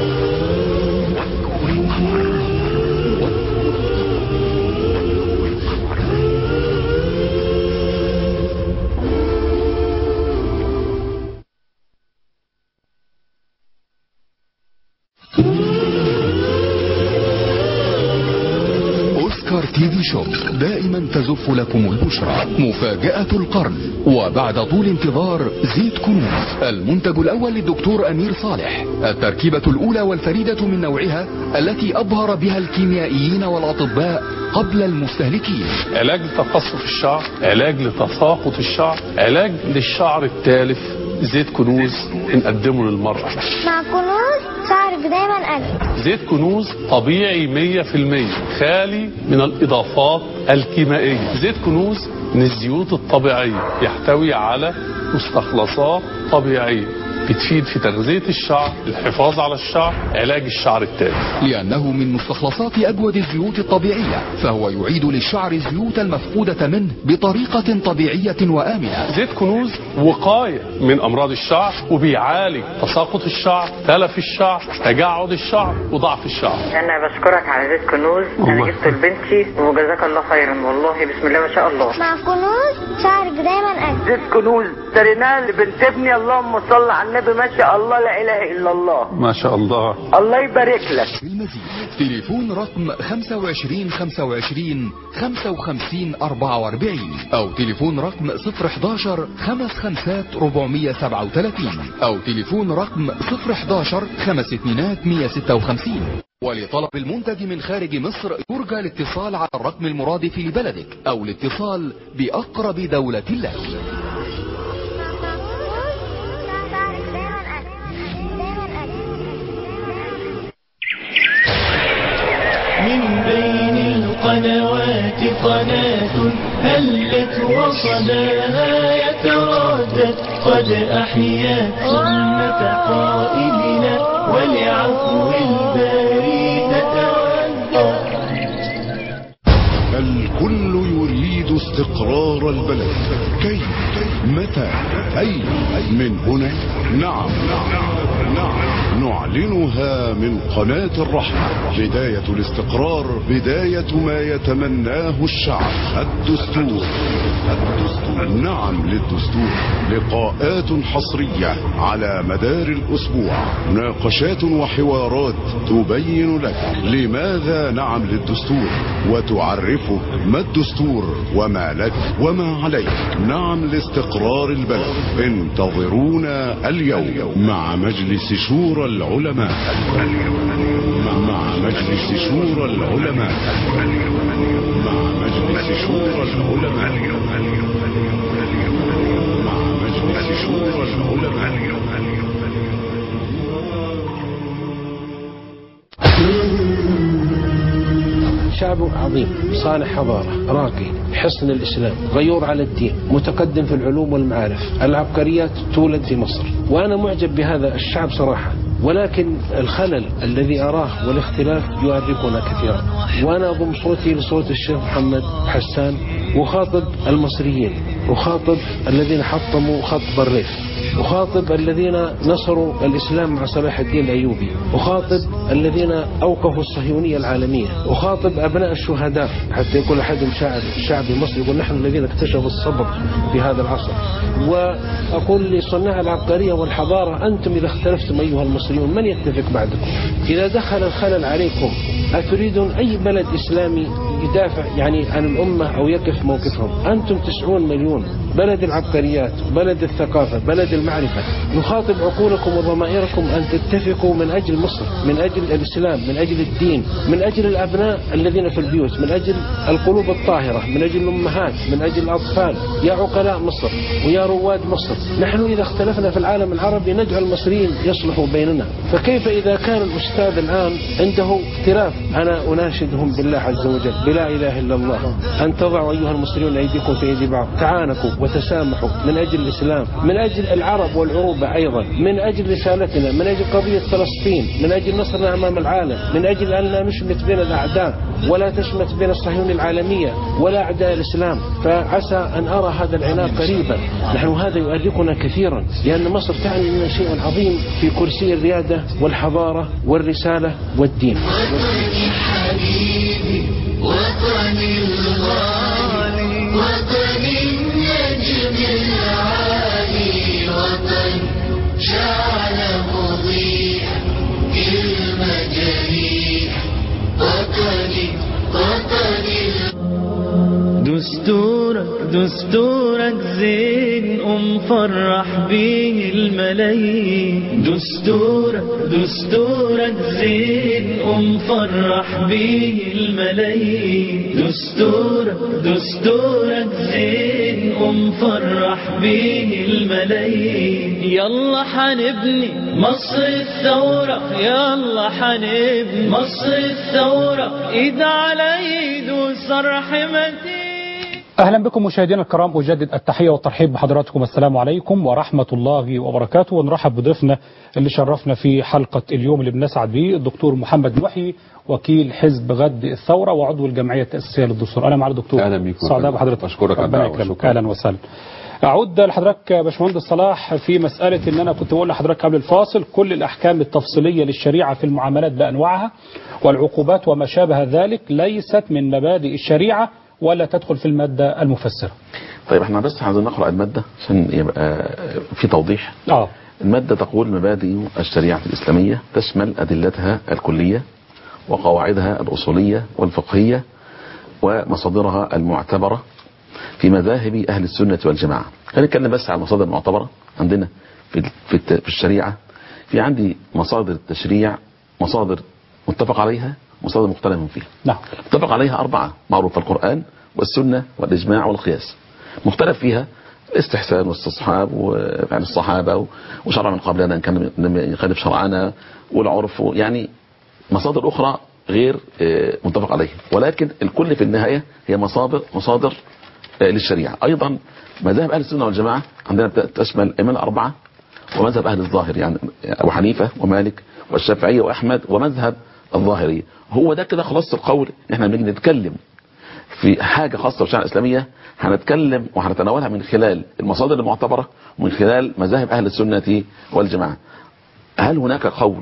أوسكار تي في شوب دائما تزف لكم البشرى مفاجأة القرن وبعد طول انتظار زيت كنوز المنتج الأول للدكتور أمير صالح التركيبة الأولى والفريدة من نوعها التي أبهر بها الكيميائيين والأطباء قبل المستهلكين علاج لتقصف الشعر علاج لتساقط الشعر علاج للشعر التالف زيت كنوز بنقدمه للمرأة مع كنوز شعرك دايما أجمل زيت كنوز طبيعي 100% خالي من الإضافات الكيميائية زيت كنوز من الزيوت الطبيعية يحتوي على مستخلصات طبيعية بتفيد في تغذية الشعر الحفاظ على الشعر علاج الشعر التالف لأنه من مستخلصات أجود الزيوت الطبيعية فهو يعيد للشعر الزيوت المفقودة منه بطريقة طبيعية وآمنة زيت كنوز وقاية من أمراض الشعر وبيعالج تساقط الشعر تلف الشعر تجعد الشعر وضعف الشعر انا بشكرك على زيت كنوز انا الله. جبته لبنتي وجزاك الله خيرا والله بسم الله ما شاء الله مع كنوز شعرك دايما أجمل زيت كنوز اشتريناه لبنت ابني اللهم صل على النبي ما شاء الله لا اله الا الله ما شاء الله الله يبارك لك المزيد تليفون رقم 25 25 55 44 او تليفون رقم 011 55 437 او تليفون رقم 011 5 اتنينات 156 ولطلب المنتج من خارج مصر يرجى الاتصال على الرقم المرادف لبلدك او الاتصال باقرب دولة لك من بين القنوات قناة هلت وصداها يتردد قد أحيا سنة قائدنا ولعفو الباري تتودد الكل يريد استقرار البلد كيف متى أين من هنا نعم نعم نعلنها من قناة الرحمة بداية الاستقرار بداية ما يتمناه الشعب الدستور الدستور نعم للدستور لقاءات حصرية على مدار الأسبوع مناقشات وحوارات تبين لك لماذا نعم للدستور وتعرفك ما الدستور وما لك وما عليك نعم لاستقرار البلد انتظرونا اليوم مع مجلس شورى العلماء مع مجلس شورى العلماء مع مجلس شورى العلماء مع مجلس شورى العلماء شعب عظيم صانع حضارة راقي حصن الإسلام غيور على الدين متقدم في العلوم والمعارف العبقريات تولد في مصر وأنا معجب بهذا الشعب صراحة ولكن الخلل الذي أراه والاختلاف يؤرقنا كثيرا وأنا أضم صوتي لصوت الشيخ محمد حسان أخاطب المصريين أخاطب الذين حطموا خط الريف أخاطب الذين نصروا الإسلام مع صلاح الدين الأيوبي أخاطب الذين أوقفوا الصهيونية العالمية أخاطب أبناء الشهداء حتى يكون أحدهم شاعر شعبي مصري يقول نحن الذين اكتشفوا الصبر في هذا العصر وأقول لصناع العبقرية والحضارة أنتم إذا اختلفتم أيها المصريون من يتفق بعدكم إذا دخل الخلل عليكم أتريدون أي بلد إسلامي يدافع يعني عن الأمة أو يقف موقفهم أنتم تسعون مليون بلد العبقريات بلد الثقافة بلد المعرفة نخاطب عقولكم وضمائركم أن تتفقوا من أجل مصر من أجل الإسلام من أجل الدين من أجل الأبناء الذين في البيوت من أجل القلوب الطاهرة من أجل الأمهات من أجل الأطفال يا عقلاء مصر ويا رواد مصر نحن إذا اختلفنا في العالم العربي ندعو المصريين يصلحوا بيننا فكيف إذا كان الأستاذ الآن عنده اختلاف أنا أناشدهم بالله عز وجل بلا إله إلا الله أن تضعوا أيها المصريون أيديكم في أيدي بعض تعانقوا وتسامحوا من أجل الإسلام من أجل العرب والعروبة أيضا من أجل رسالتنا من أجل قضية فلسطين من أجل نصرنا أمام العالم من أجل أن لا نشمت بين الأعداء ولا تشمت بين الصهيونية العالمية ولا أعداء الإسلام فعسى أن أرى هذا العناء قريبا نحن هذا يؤرقنا كثيرا لأن مصر تعني لنا شيء عظيم في كرسي الريادة والحضارة والرسالة والدين حبيبي وطني الغالي وطني النجم العالي وطن شعل مضيء المجاريح وطني وطني دستورك دستورك زين قوم فرح بيه الملايين دستورك دستورك زين قوم فرح بيه الملايين دستورك دستورك زين قوم فرح بيه الملايين يلا حنبني مصر الثورة يلا حنبني مصر الثورة ايد على ايد وصرح متين أهلا بكم مشاهدينا الكرام أجدد التحية والترحيب بحضراتكم السلام عليكم ورحمة الله وبركاته ونرحب بضيفنا اللي شرفنا في حلقة اليوم اللي بنسعد به الدكتور محمد محي وكيل حزب غد الثورة وعضو الجمعية التأسيسية للدستور أهلا معالي الدكتور أهلا بكم سعداء بحضرتك أشكرك ربنا على الدعوة. يكرمك شكرا. أهلا وسهلا أعود لحضرتك يا باشمهندس صلاح في مسألة إن أنا كنت بقول لحضرتك قبل الفاصل كل الأحكام التفصيلية للشريعة في المعاملات بأنواعها والعقوبات وما شابه ذلك ليست من مبادئ الشريعة ولا تدخل في المادة المفسرة طيب احنا بس عايزين نقرأ المادة عشان يبقى في توضيح اه المادة تقول مبادئ الشريعة الإسلامية تشمل أدلتها الكلية وقواعدها الأصولية والفقهية ومصادرها المعتبرة في مذاهب أهل السنة والجماعة خلينا نتكلم بس عن المصادر المعتبرة عندنا في في الت- في الشريعة في عندي مصادر التشريع مصادر متفق عليها مصادر مختلف فيها نعم متفق عليها أربعة معروفة القرآن والسنة والإجماع والقياس مختلف فيها الاستحسان والاستصحاب وفعل الصحابة وشرع من قبلنا إن كان لم يخالف شرعنا والعرف يعني مصادر أخرى غير آه، متفق عليها ولكن الكل في النهاية هي مصادر مصادر آه، للشريعة أيضا مذاهب أهل السنة والجماعة عندنا تشمل الأئمة الأربعة ومذهب أهل الظاهر يعني أبو حنيفة ومالك والشافعية وأحمد ومذهب الظاهرية هو ده كده خلاص القول احنا بنيجي نتكلم في حاجة خاصة بالشريعة الإسلامية هنتكلم وهنتناولها من خلال المصادر المعتبرة ومن خلال مذاهب أهل السنة والجماعة هل هناك قول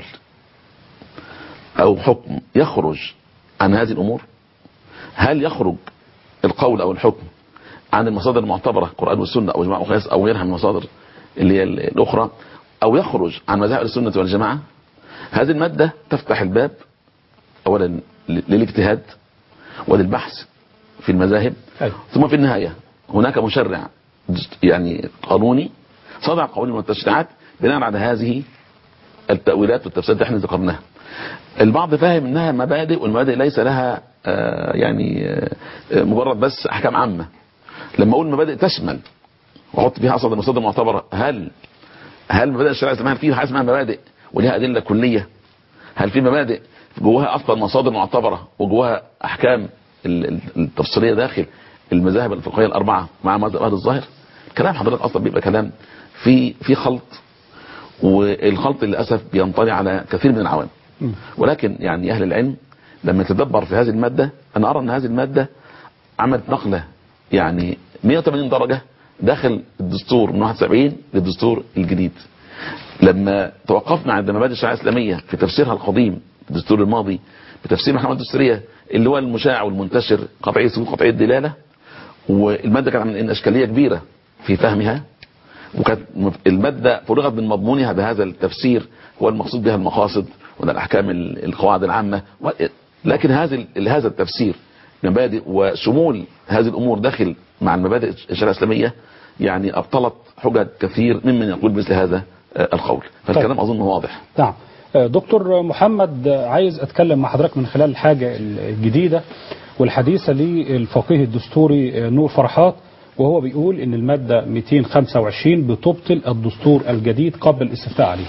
أو حكم يخرج عن هذه الأمور هل يخرج القول أو الحكم عن المصادر المعتبرة القرآن والسنة أو إجماع وقياس أو غيرها من المصادر اللي هي الأخرى أو يخرج عن مذاهب أهل السنة والجماعة هذه المادة تفتح الباب أولا للاجتهاد وللبحث في المذاهب ثم في النهاية هناك مشرع يعني قانوني صدع قوانين والتشريعات بناء على هذه التأويلات والتفسيرات اللي احنا ذكرناها البعض فاهم انها مبادئ والمبادئ ليس لها آه يعني آه مجرد بس احكام عامة لما اقول مبادئ تشمل واحط فيها اصلا مصادر معتبرة هل هل مبادئ الشريعه الاسلاميه في حاجه اسمها مبادئ ولها ادله كليه هل في مبادئ جواها اصلا مصادر معتبره وجواها احكام التفصيليه داخل المذاهب الفقهيه الاربعه مع مذهب اهل الظاهر كلام حضرتك اصلا بيبقى كلام في في خلط والخلط للاسف بينطلي على كثير من العوام ولكن يعني اهل العلم لما يتدبر في هذه الماده انا ارى ان هذه الماده عملت نقله يعني 180 درجه داخل الدستور من 71 للدستور الجديد لما توقفنا عند مبادئ الشريعه الاسلاميه في تفسيرها القديم الدستور الماضي بتفسير المحكمه الدستوريه اللي هو المشاع والمنتشر قطعي الثبوت قطعي الدلاله والماده كانت من اشكاليه كبيره في فهمها وكانت الماده فرغت من مضمونها بهذا التفسير هو المقصود بها المقاصد والاحكام القواعد العامه لكن هذا هذا التفسير مبادئ وشمول هذه الامور داخل مع المبادئ الشريعه الاسلاميه يعني ابطلت حجج كثير ممن يقول مثل هذا القول فالكلام اظن واضح نعم دكتور محمد عايز اتكلم مع حضرتك من خلال الحاجه الجديده والحديثه للفقيه الدستوري نور فرحات وهو بيقول ان الماده 225 بتبطل الدستور الجديد قبل الاستفتاء عليه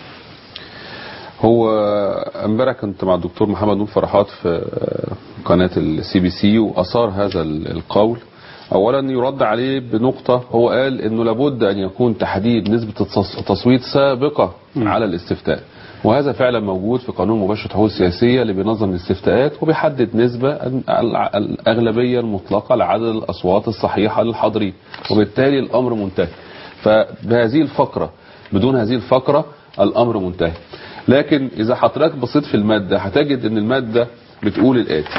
هو امبارح كنت مع الدكتور محمد نور فرحات في قناة السي بي سي واثار هذا القول اولا يرد عليه بنقطة هو قال انه لابد ان يكون تحديد نسبة التصويت سابقة على الاستفتاء وهذا فعلا موجود في قانون مباشرة الحقوق السياسية اللي بينظم الاستفتاءات وبيحدد نسبة الأغلبية المطلقة لعدد الأصوات الصحيحة للحاضرين وبالتالي الأمر منتهي فبهذه الفقرة بدون هذه الفقرة الأمر منتهي لكن إذا حضرتك بصيت في المادة هتجد أن المادة بتقول الآتي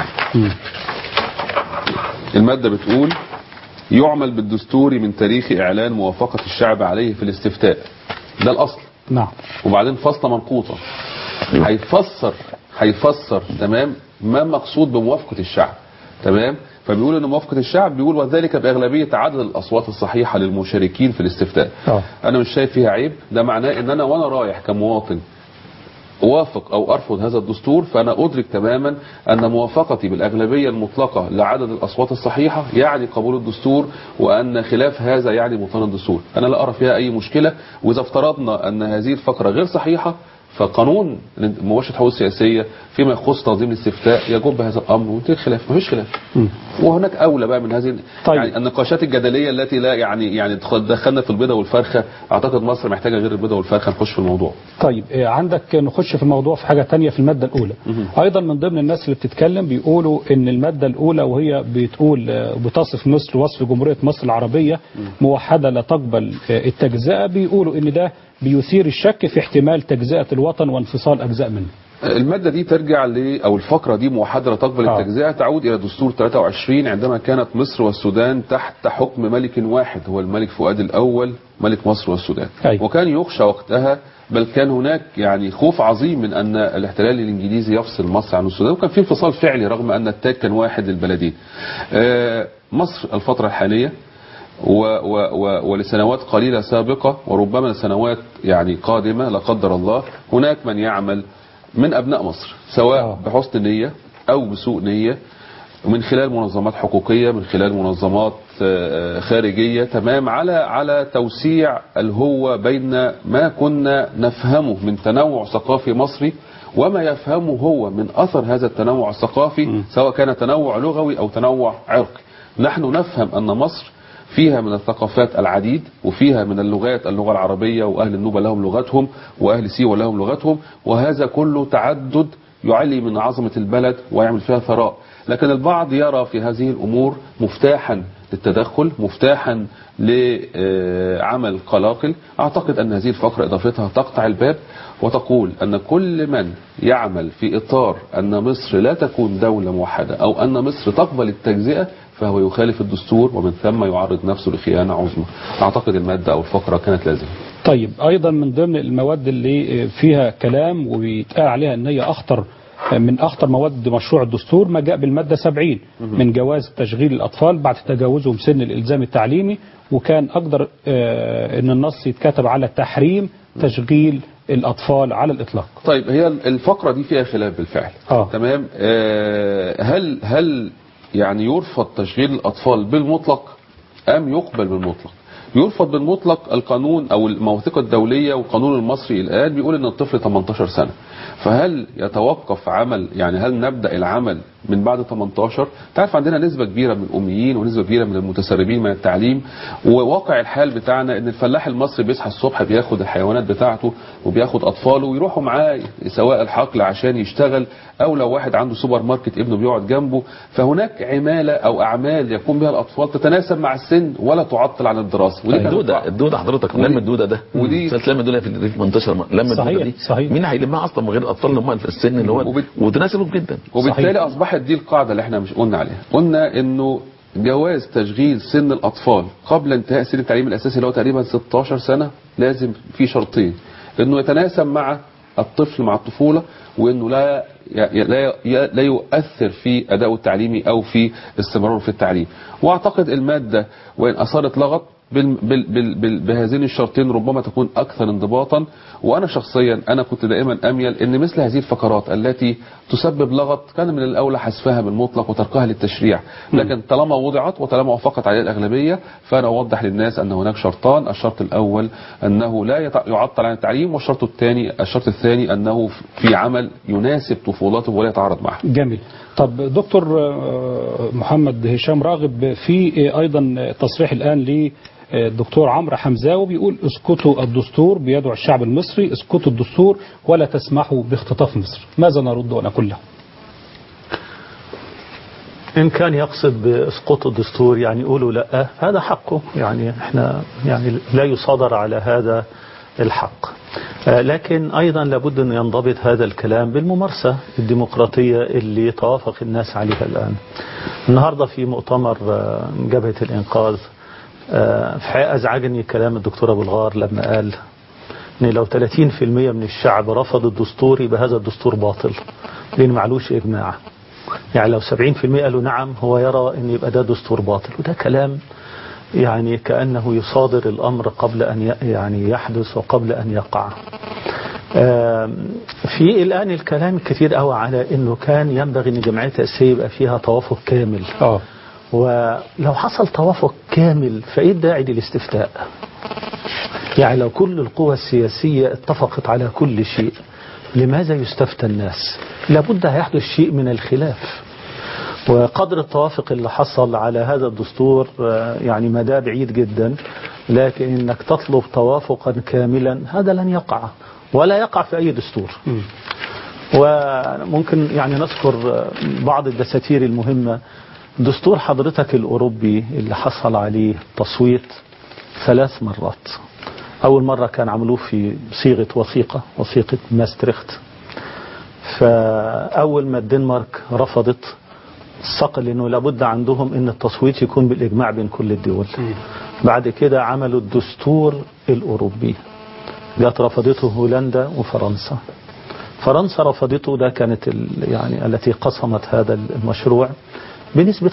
المادة بتقول يعمل بالدستور من تاريخ إعلان موافقة الشعب عليه في الاستفتاء ده الأصل نعم وبعدين فصلة منقوطة هيفسر هيفسر تمام ما مقصود بموافقة الشعب تمام فبيقول ان موافقة الشعب بيقول وذلك باغلبية عدد الاصوات الصحيحة للمشاركين في الاستفتاء أوه. انا مش شايف فيها عيب ده معناه ان انا وانا رايح كمواطن اوافق او ارفض هذا الدستور فانا ادرك تماما ان موافقتي بالاغلبيه المطلقه لعدد الاصوات الصحيحه يعني قبول الدستور وان خلاف هذا يعني بطلان الدستور انا لا ارى فيها اي مشكله واذا افترضنا ان هذه الفقره غير صحيحه فقانون مباشره الحقوق السياسيه فيما يخص تنظيم الاستفتاء يجب هذا الامر وينتهي الخلاف مفيش خلاف وهناك اولى بقى من هذه طيب. يعني النقاشات الجدليه التي لا يعني يعني دخلنا في البيضه والفرخه اعتقد مصر محتاجه غير البيضه والفرخه نخش في الموضوع طيب عندك نخش في الموضوع في حاجه تانية في الماده الاولى ايضا من ضمن الناس اللي بتتكلم بيقولوا ان الماده الاولى وهي بتقول بتصف مصر وصف جمهوريه مصر العربيه موحده لا تقبل التجزئه بيقولوا ان ده بيثير الشك في احتمال تجزئه الوطن وانفصال اجزاء منه المادة دي ترجع ل أو الفقرة دي موحدة لا تقبل آه. التجزئة تعود إلى دستور 23 عندما كانت مصر والسودان تحت حكم ملك واحد هو الملك فؤاد الأول ملك مصر والسودان أيوة. وكان يخشى وقتها بل كان هناك يعني خوف عظيم من أن الاحتلال الإنجليزي يفصل مصر عن السودان وكان في انفصال فعلي رغم أن التاج كان واحد للبلدين آه، مصر الفترة الحالية و و و ولسنوات قليلة سابقة وربما سنوات يعني قادمة لا قدر الله هناك من يعمل من أبناء مصر سواء بحسن نية أو بسوء نية من خلال منظمات حقوقية من خلال منظمات آه، خارجية تمام على على توسيع الهوة بين ما كنا نفهمه من تنوع ثقافي مصري وما يفهمه هو من أثر هذا التنوع الثقافي سواء كان تنوع لغوي أو تنوع عرقي نحن نفهم أن مصر فيها من الثقافات العديد وفيها من اللغات اللغة العربية وأهل النوبة لهم لغتهم وأهل سيوة لهم لغتهم وهذا كله تعدد يعلي من عظمة البلد ويعمل فيها ثراء لكن البعض يرى في هذه الأمور مفتاحا للتدخل مفتاحا لعمل قلاقل أعتقد أن هذه الفقرة إضافتها تقطع الباب وتقول أن كل من يعمل في إطار أن مصر لا تكون دولة موحدة أو أن مصر تقبل التجزئة فهو يخالف الدستور ومن ثم يعرض نفسه لخيانة عظمى أعتقد المادة أو الفقرة كانت لازمة طيب ايضا من ضمن المواد اللي فيها كلام وبيتقال عليها ان هي اخطر من اخطر مواد مشروع الدستور ما جاء بالماده 70 من جواز تشغيل الاطفال بعد تجاوزهم سن الالزام التعليمي وكان اقدر آه، ان النص يتكتب على تحريم تشغيل الاطفال على الاطلاق طيب هي الفقرة دي فيها خلاف بالفعل آه. تمام آه هل هل يعني يرفض تشغيل الأطفال بالمطلق أم يقبل بالمطلق يرفض بالمطلق القانون أو المواثيق الدولية والقانون المصري الآن بيقول أن الطفل 18 سنة فهل يتوقف عمل يعني هل نبدأ العمل من بعد 18 تعرف عندنا نسبة كبيرة من الأميين ونسبة كبيرة من المتسربين من التعليم وواقع الحال بتاعنا ان الفلاح المصري بيصحى الصبح بياخد الحيوانات بتاعته وبياخد أطفاله ويروحوا معاه سواء الحقل عشان يشتغل أو لو واحد عنده سوبر ماركت ابنه بيقعد جنبه فهناك عمالة أو أعمال يقوم بها الأطفال تتناسب مع السن ولا تعطل عن الدراسة ودي كانت الدودة الدودة حضرتك لم الدودة ده ودي- سنة لم الدودة في الريف منتشر لم الدودة صحيح، دي صحيح. مين هيلمها أصلا من غير الأطفال اللي هم في السن اللي هو وتناسبهم جدا وبالتالي اصبحت دي القاعده اللي احنا مش قلنا عليها قلنا انه جواز تشغيل سن الاطفال قبل انتهاء سن التعليم الاساسي اللي هو تقريبا 16 سنه لازم في شرطين انه يتناسب مع الطفل مع الطفوله وانه لا ي- لا ي- لا يؤثر في ادائه التعليمي او في استمراره في التعليم واعتقد الماده وان اثارت لغط بال بال بال بال بهذين الشرطين ربما تكون اكثر انضباطا وانا شخصيا انا كنت دائما اميل ان مثل هذه الفقرات التي تسبب لغط كان من الاولى حذفها بالمطلق وتركها للتشريع لكن طالما وضعت وطالما وافقت عليها الاغلبيه فانا اوضح للناس ان هناك شرطان الشرط الاول انه لا يتع- يعطل عن التعليم والشرط الثاني الشرط الثاني انه في عمل يناسب طفولته ولا يتعارض معها جميل طب دكتور آه، محمد هشام راغب في آه، ايضا تصريح الان للدكتور عمرو حمزاوي بيقول اسكتوا الدستور بيدعو الشعب المصري اسكتوا الدستور ولا تسمحوا باختطاف مصر ماذا نرد ونقول له إن كان يقصد بإسقاط الدستور يعني يقولوا لا هذا حقه يعني احنا يعني لا يصادر على هذا الحق آه، لكن أيضا لابد أن ينضبط هذا الكلام بالممارسة الديمقراطية اللي توافق الناس عليها الآن النهاردة في مؤتمر آه، جبهة الإنقاذ آه، في حقيقة أزعجني كلام الدكتور أبو الغار لما قال ان لو 30% من الشعب رفض الدستور يبقى هذا الدستور باطل لان معلوش اجماع يعني لو 70% قالوا نعم هو يرى ان يبقى ده دستور باطل وده كلام يعني كأنه يصادر الأمر قبل أن ي- يعني يحدث وقبل أن يقع آم، في الآن الكلام الكثير قوي على أنه كان ينبغي أن جمعية التأسيس يبقى فيها توافق كامل اه ولو حصل توافق كامل فإيه الداعي للاستفتاء يعني لو كل القوى السياسية اتفقت على كل شيء لماذا يستفتى الناس لابد هيحدث شيء من الخلاف وقدر التوافق اللي حصل على هذا الدستور آه، يعني مدى بعيد جدا لكن انك تطلب توافقا كاملا هذا لن يقع ولا يقع في اي دستور وممكن يعني نذكر آه، بعض الدساتير المهمة دستور حضرتك الأوروبي اللي حصل عليه تصويت ثلاث مرات أول مرة كان عملوه في صيغة وثيقة وثيقة ماستريخت فأول ما الدنمارك رفضت صقل انه لابد عندهم ان التصويت يكون بالاجماع بين كل الدول بعد كده عملوا الدستور الاوروبي جت رفضته هولندا وفرنسا فرنسا رفضته ده كانت ال- يعني التي قسمت هذا المشروع بنسبة 55%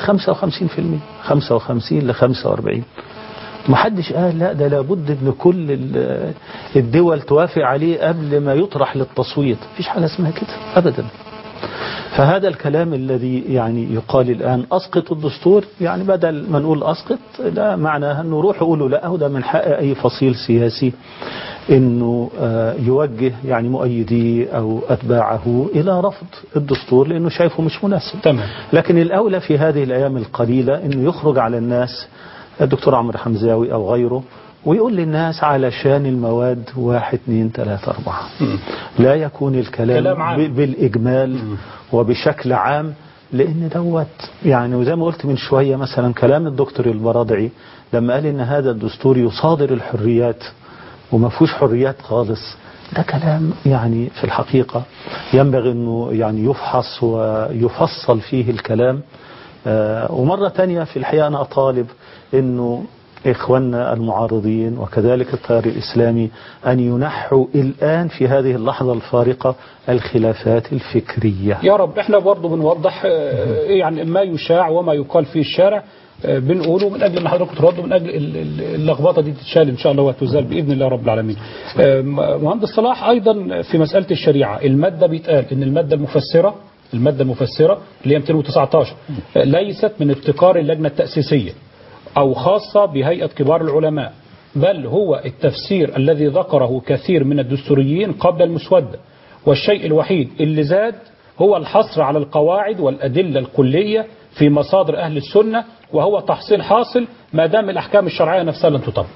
55 ل 45 محدش قال لا ده لابد ان كل ال- الدول توافق عليه قبل ما يطرح للتصويت مفيش حاجة اسمها كده ابدا فهذا الكلام الذي يعني يقال الآن أسقط الدستور يعني بدل ما نقول أسقط لا معناها أنه روحوا قولوا لا هو ده من حق أي فصيل سياسي أنه آه، يوجه يعني مؤيديه أو أتباعه إلى رفض الدستور لأنه شايفه مش مناسب تمام لكن الأولى في هذه الأيام القليلة أنه يخرج على الناس الدكتور عمرو حمزاوي أو غيره ويقول للناس علشان المواد واحد اثنين ثلاثة أربعة لا يكون الكلام كلام عام. ب- بالإجمال وبشكل عام لأن دوت يعني وزي ما قلت من شوية مثلا كلام الدكتور البرادعي لما قال إن هذا الدستور يصادر الحريات وما فيهوش حريات خالص ده كلام يعني في الحقيقة ينبغي أنه يعني يفحص ويفصل فيه الكلام آه، ومرة تانية في الحقيقة أنا أطالب أنه إخواننا المعارضين وكذلك التيار الإسلامي أن ينحوا الآن في هذه اللحظة الفارقة الخلافات الفكرية يا رب احنا برضه بنوضح آه، يعني ما يشاع وما يقال في الشارع آه، بنقوله من اجل ان حضرتك تردوا من اجل ال- ال- اللخبطه دي تتشال ان شاء الله وتزال باذن الله رب العالمين. آه، مهندس صلاح ايضا في مساله الشريعه الماده بيتقال ان الماده المفسره الماده المفسره اللي هي 219 آه، ليست من ابتكار اللجنه التاسيسيه او خاصه بهيئه كبار العلماء بل هو التفسير الذي ذكره كثير من الدستوريين قبل المسوده والشيء الوحيد اللي زاد هو الحصر على القواعد والأدلة الكلية في مصادر أهل السنة وهو تحصيل حاصل ما دام الأحكام الشرعية نفسها لن تطبق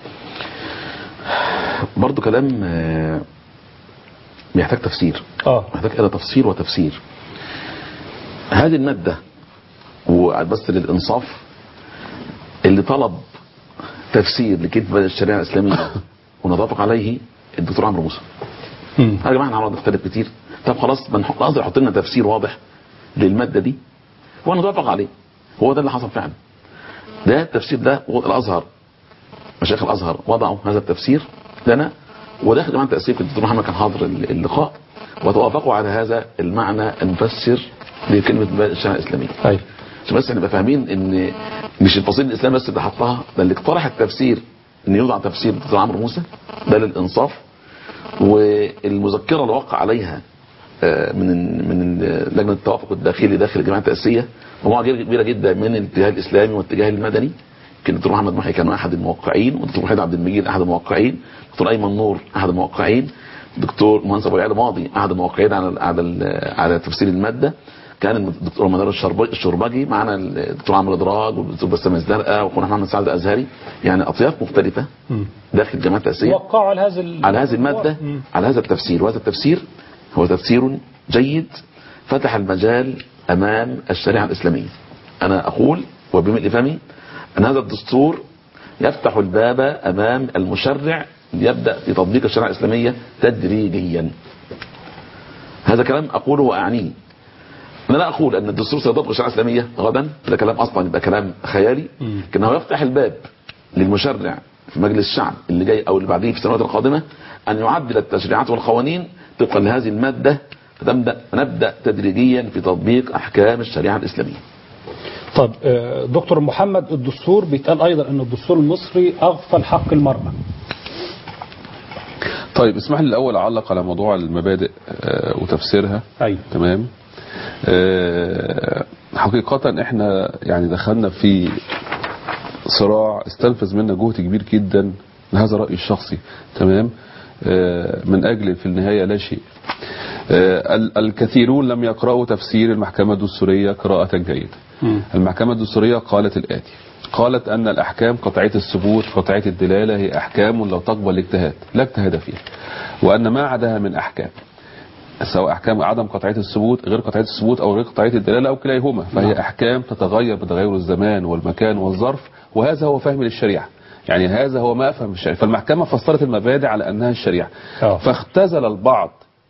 برضو كلام آه، بيحتاج تفسير اه محتاج إلى تفسير وتفسير هذه المادة وبس للإنصاف اللي طلب تفسير لكتب الشريعة الإسلامية ونطبق عليه الدكتور عمرو موسى يا جماعة احنا هنقعد نختلف كتير طب خلاص بنحط الأزهر يحط لنا تفسير واضح للمادة دي ونطبق عليه هو ده اللي حصل فعلا ده التفسير ده هو الأزهر مشايخ الأزهر وضعوا هذا التفسير لنا وداخل جماعة التأسيس الدكتور محمد كان حاضر اللقاء وتوافقوا على هذا المعنى المفسر لكلمة مبادئ الشريعة الإسلامية أيوة. عشان بس نبقى فاهمين ان مش الفصيل الاسلامي بس اللي حطها ده اللي اقترح التفسير ان يوضع تفسير الدكتور عمرو موسى ده للانصاف والمذكره اللي وقع عليها آه، من من لجنه التوافق الداخلي داخل الجماعه التاسيسيه مجموعه كبيره جدا من الاتجاه الاسلامي والاتجاه المدني كان الدكتور محمد محي كان احد الموقعين والدكتور وحيد عبد المجيد احد الموقعين الدكتور ايمن نور احد الموقعين الدكتور مهندس ابو العلا ماضي احد الموقعين على على على تفسير الماده كان الدكتور منار الشرب- الشربجي معنا الدكتور عمرو دراج والدكتور بسام الزرقاء واخونا محمد سعد الازهري يعني اطياف مختلفه داخل الجماعه التاسيسيه وقعوا على هذا ال- على هذه المادة مم. على هذا التفسير وهذا التفسير هو تفسير جيد فتح المجال أمام الشريعة الإسلامية أنا أقول وبملء فمي أن هذا الدستور يفتح الباب أمام المشرع ليبدأ في تطبيق الشريعة الإسلامية تدريجيا هذا كلام أقوله وأعنيه أنا لا أقول أن الدستور سيطبق الشريعة الإسلامية غدا ده كلام أصلا يبقى كلام خيالي لكنه يفتح الباب للمشرع في مجلس الشعب اللي جاي أو اللي بعديه في السنوات القادمة أن يعدل التشريعات والقوانين طبقا لهذه المادة فتبدأ نبدأ تدريجيا في تطبيق أحكام الشريعة الإسلامية طب آه، دكتور محمد الدستور بيتقال أيضا أن الدستور المصري أغفل حق المرأة طيب اسمح لي الاول اعلق على موضوع المبادئ آه، وتفسيرها أيوة. تمام آه، حقيقة احنا يعني دخلنا في صراع استنفذ منا جهد كبير جدا هذا رأيي الشخصي تمام آه، من أجل في النهاية لا شيء آه، ال- الكثيرون لم يقرأوا تفسير المحكمة الدستورية قراءة جيدة المحكمة الدستورية قالت الآتي قالت أن الأحكام قطعية الثبوت قطعية الدلالة هي أحكام لا تقبل الاجتهاد لا اجتهاد فيها وأن ما عداها من أحكام سواء أحكام عدم قطعية الثبوت غير قطعية الثبوت أو غير قطعية الدلالة أو كليهما فهي أحكام تتغير بتغير الزمان والمكان والظرف وهذا هو فهم للشريعة يعني هذا هو ما أفهم الشريعة فالمحكمة فسرت المبادئ على أنها الشريعة آه. فاختزل البعض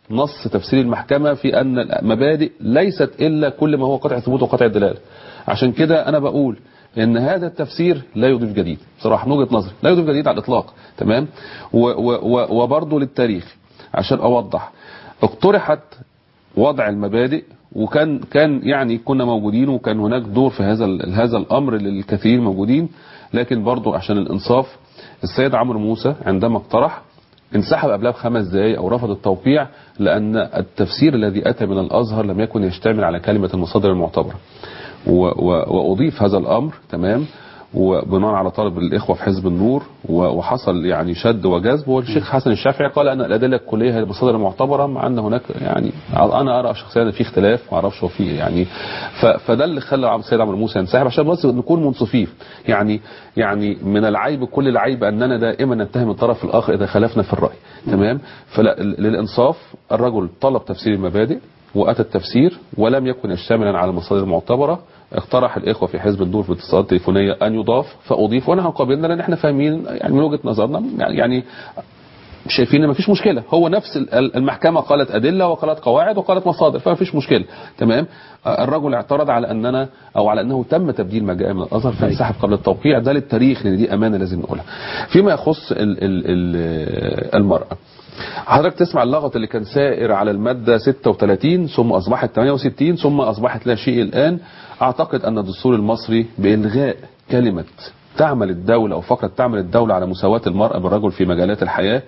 نص تفسير المحكمة في أن المبادئ ليست إلا كل ما هو قطع ثبوت وقطع دلالة عشان كده أنا بقول ان هذا التفسير لا يضيف جديد بصراحه من وجهه نظري لا يضيف جديد على الاطلاق تمام و- و- و- وبرضه للتاريخ عشان اوضح اقترحت وضع المبادئ وكان كان يعني كنا موجودين وكان هناك دور في هذا ال- هذا الامر للكثير موجودين لكن برضه عشان الانصاف السيد عمرو موسى عندما اقترح انسحب قبلها بخمس دقائق او رفض التوقيع لان التفسير الذي اتى من الازهر لم يكن يشتمل على كلمه المصادر المعتبره و- و- واضيف هذا الامر تمام وبناء على طلب الاخوه في حزب النور و- وحصل يعني شد وجذب والشيخ حسن الشافعي قال ان الادله الكليه هي المصادر المعتبره مع ان هناك يعني انا ارى شخصيا ان في اختلاف ما اعرفش هو في يعني ف- فده اللي خلى عم- السيد عمرو موسى ينسحب عشان بس نكون منصفين يعني يعني من العيب كل العيب اننا دائما نتهم الطرف الاخر اذا خالفنا في الراي تمام فلا للانصاف الرجل طلب تفسير المبادئ واتى التفسير ولم يكن يشتملا على المصادر المعتبره اقترح الاخوه في حزب النور في اتصالات تليفونيه ان يضاف فاضيف وانا قابلنا لان احنا فاهمين يعني من وجهه نظرنا يعني يعني شايفين ان مفيش مشكله هو نفس ال- ال- المحكمه قالت ادله وقالت قواعد وقالت مصادر فما فيش مشكله تمام آه، الرجل اعترض على اننا او على انه تم تبديل ما جاء من الازهر فانسحب قبل التوقيع ده للتاريخ لان دي امانه لازم نقولها فيما يخص ال ال ال المراه حضرتك تسمع اللغط اللي كان سائر على المادة 36 ثم أصبحت 68 ثم أصبحت لا شيء الآن أعتقد أن الدستور المصري بإلغاء كلمة تعمل الدولة أو فقط تعمل الدولة على مساواة المرأة بالرجل في مجالات الحياة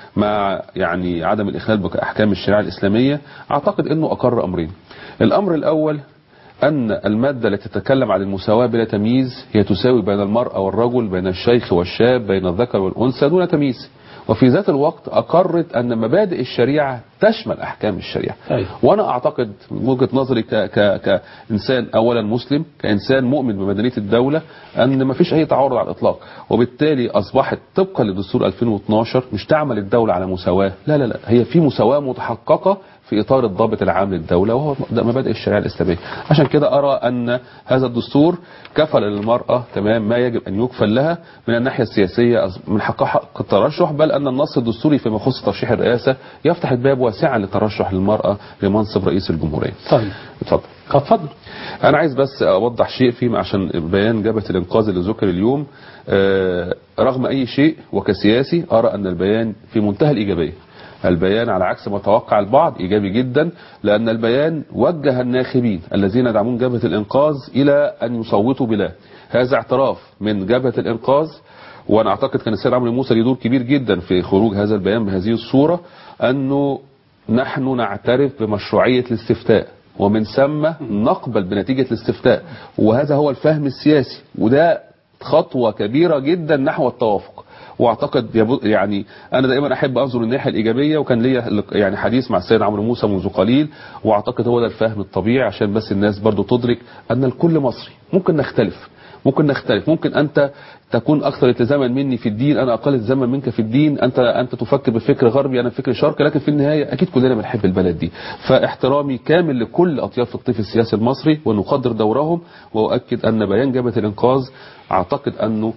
مع يعني عدم الإخلال بأحكام الشريعة الإسلامية أعتقد أنه أقر أمرين الأمر الأول أن المادة التي تتكلم عن المساواة بلا تمييز هي تساوي بين المرأة والرجل بين الشيخ والشاب بين الذكر والأنثى دون تمييز وفي ذات الوقت أقرت أن مبادئ الشريعة تشمل أحكام الشريعة أيوة. وأنا أعتقد من وجهة نظري ك ك كإنسان أولا مسلم كإنسان مؤمن بمدنية الدولة أن ما فيش أي تعارض على الإطلاق وبالتالي أصبحت طبقا لدستور 2012 مش تعمل الدولة على مساواة لا لا لا هي في مساواة متحققة في إطار الضابط العام للدولة وهو مبادئ الشريعة الإسلامية عشان كده أرى أن هذا الدستور كفل للمرأة تمام ما يجب أن يكفل لها من الناحية السياسية من حقها حق الترشح بل أن النص الدستوري فيما يخص ترشيح الرئاسة يفتح الباب واسعا لترشح للمرأة لمنصب رئيس الجمهورية طيب اتفضل اتفضل انا عايز بس اوضح شيء فيما عشان بيان جبهه الانقاذ اللي ذكر اليوم آه، رغم اي شيء وكسياسي ارى ان البيان في منتهى الايجابيه البيان على عكس ما توقع البعض ايجابي جدا لان البيان وجه الناخبين الذين يدعمون جبهه الانقاذ الى ان يصوتوا بلا هذا اعتراف من جبهه الانقاذ وانا اعتقد كان السيد عمرو موسى له دور كبير جدا في خروج هذا البيان بهذه الصوره انه نحن نعترف بمشروعيه الاستفتاء ومن ثم نقبل بنتيجة الاستفتاء وهذا هو الفهم السياسي وده خطوة كبيرة جدا نحو التوافق واعتقد يبو- يعني انا دائما احب انظر الناحيه الايجابيه وكان ليا لق- يعني حديث مع السيد عمرو موسى منذ قليل واعتقد هو ده الفهم الطبيعي عشان بس الناس برضو تدرك ان الكل مصري ممكن نختلف ممكن نختلف ممكن انت تكون اكثر التزاما مني في الدين انا اقل التزاما منك في الدين انت انت تفكر بفكر غربي انا بفكر شرقي لكن في النهايه اكيد كلنا بنحب البلد دي فاحترامي كامل لكل اطياف الطيف السياسي المصري ونقدر دورهم واؤكد ان بيان جبهه الانقاذ اعتقد انه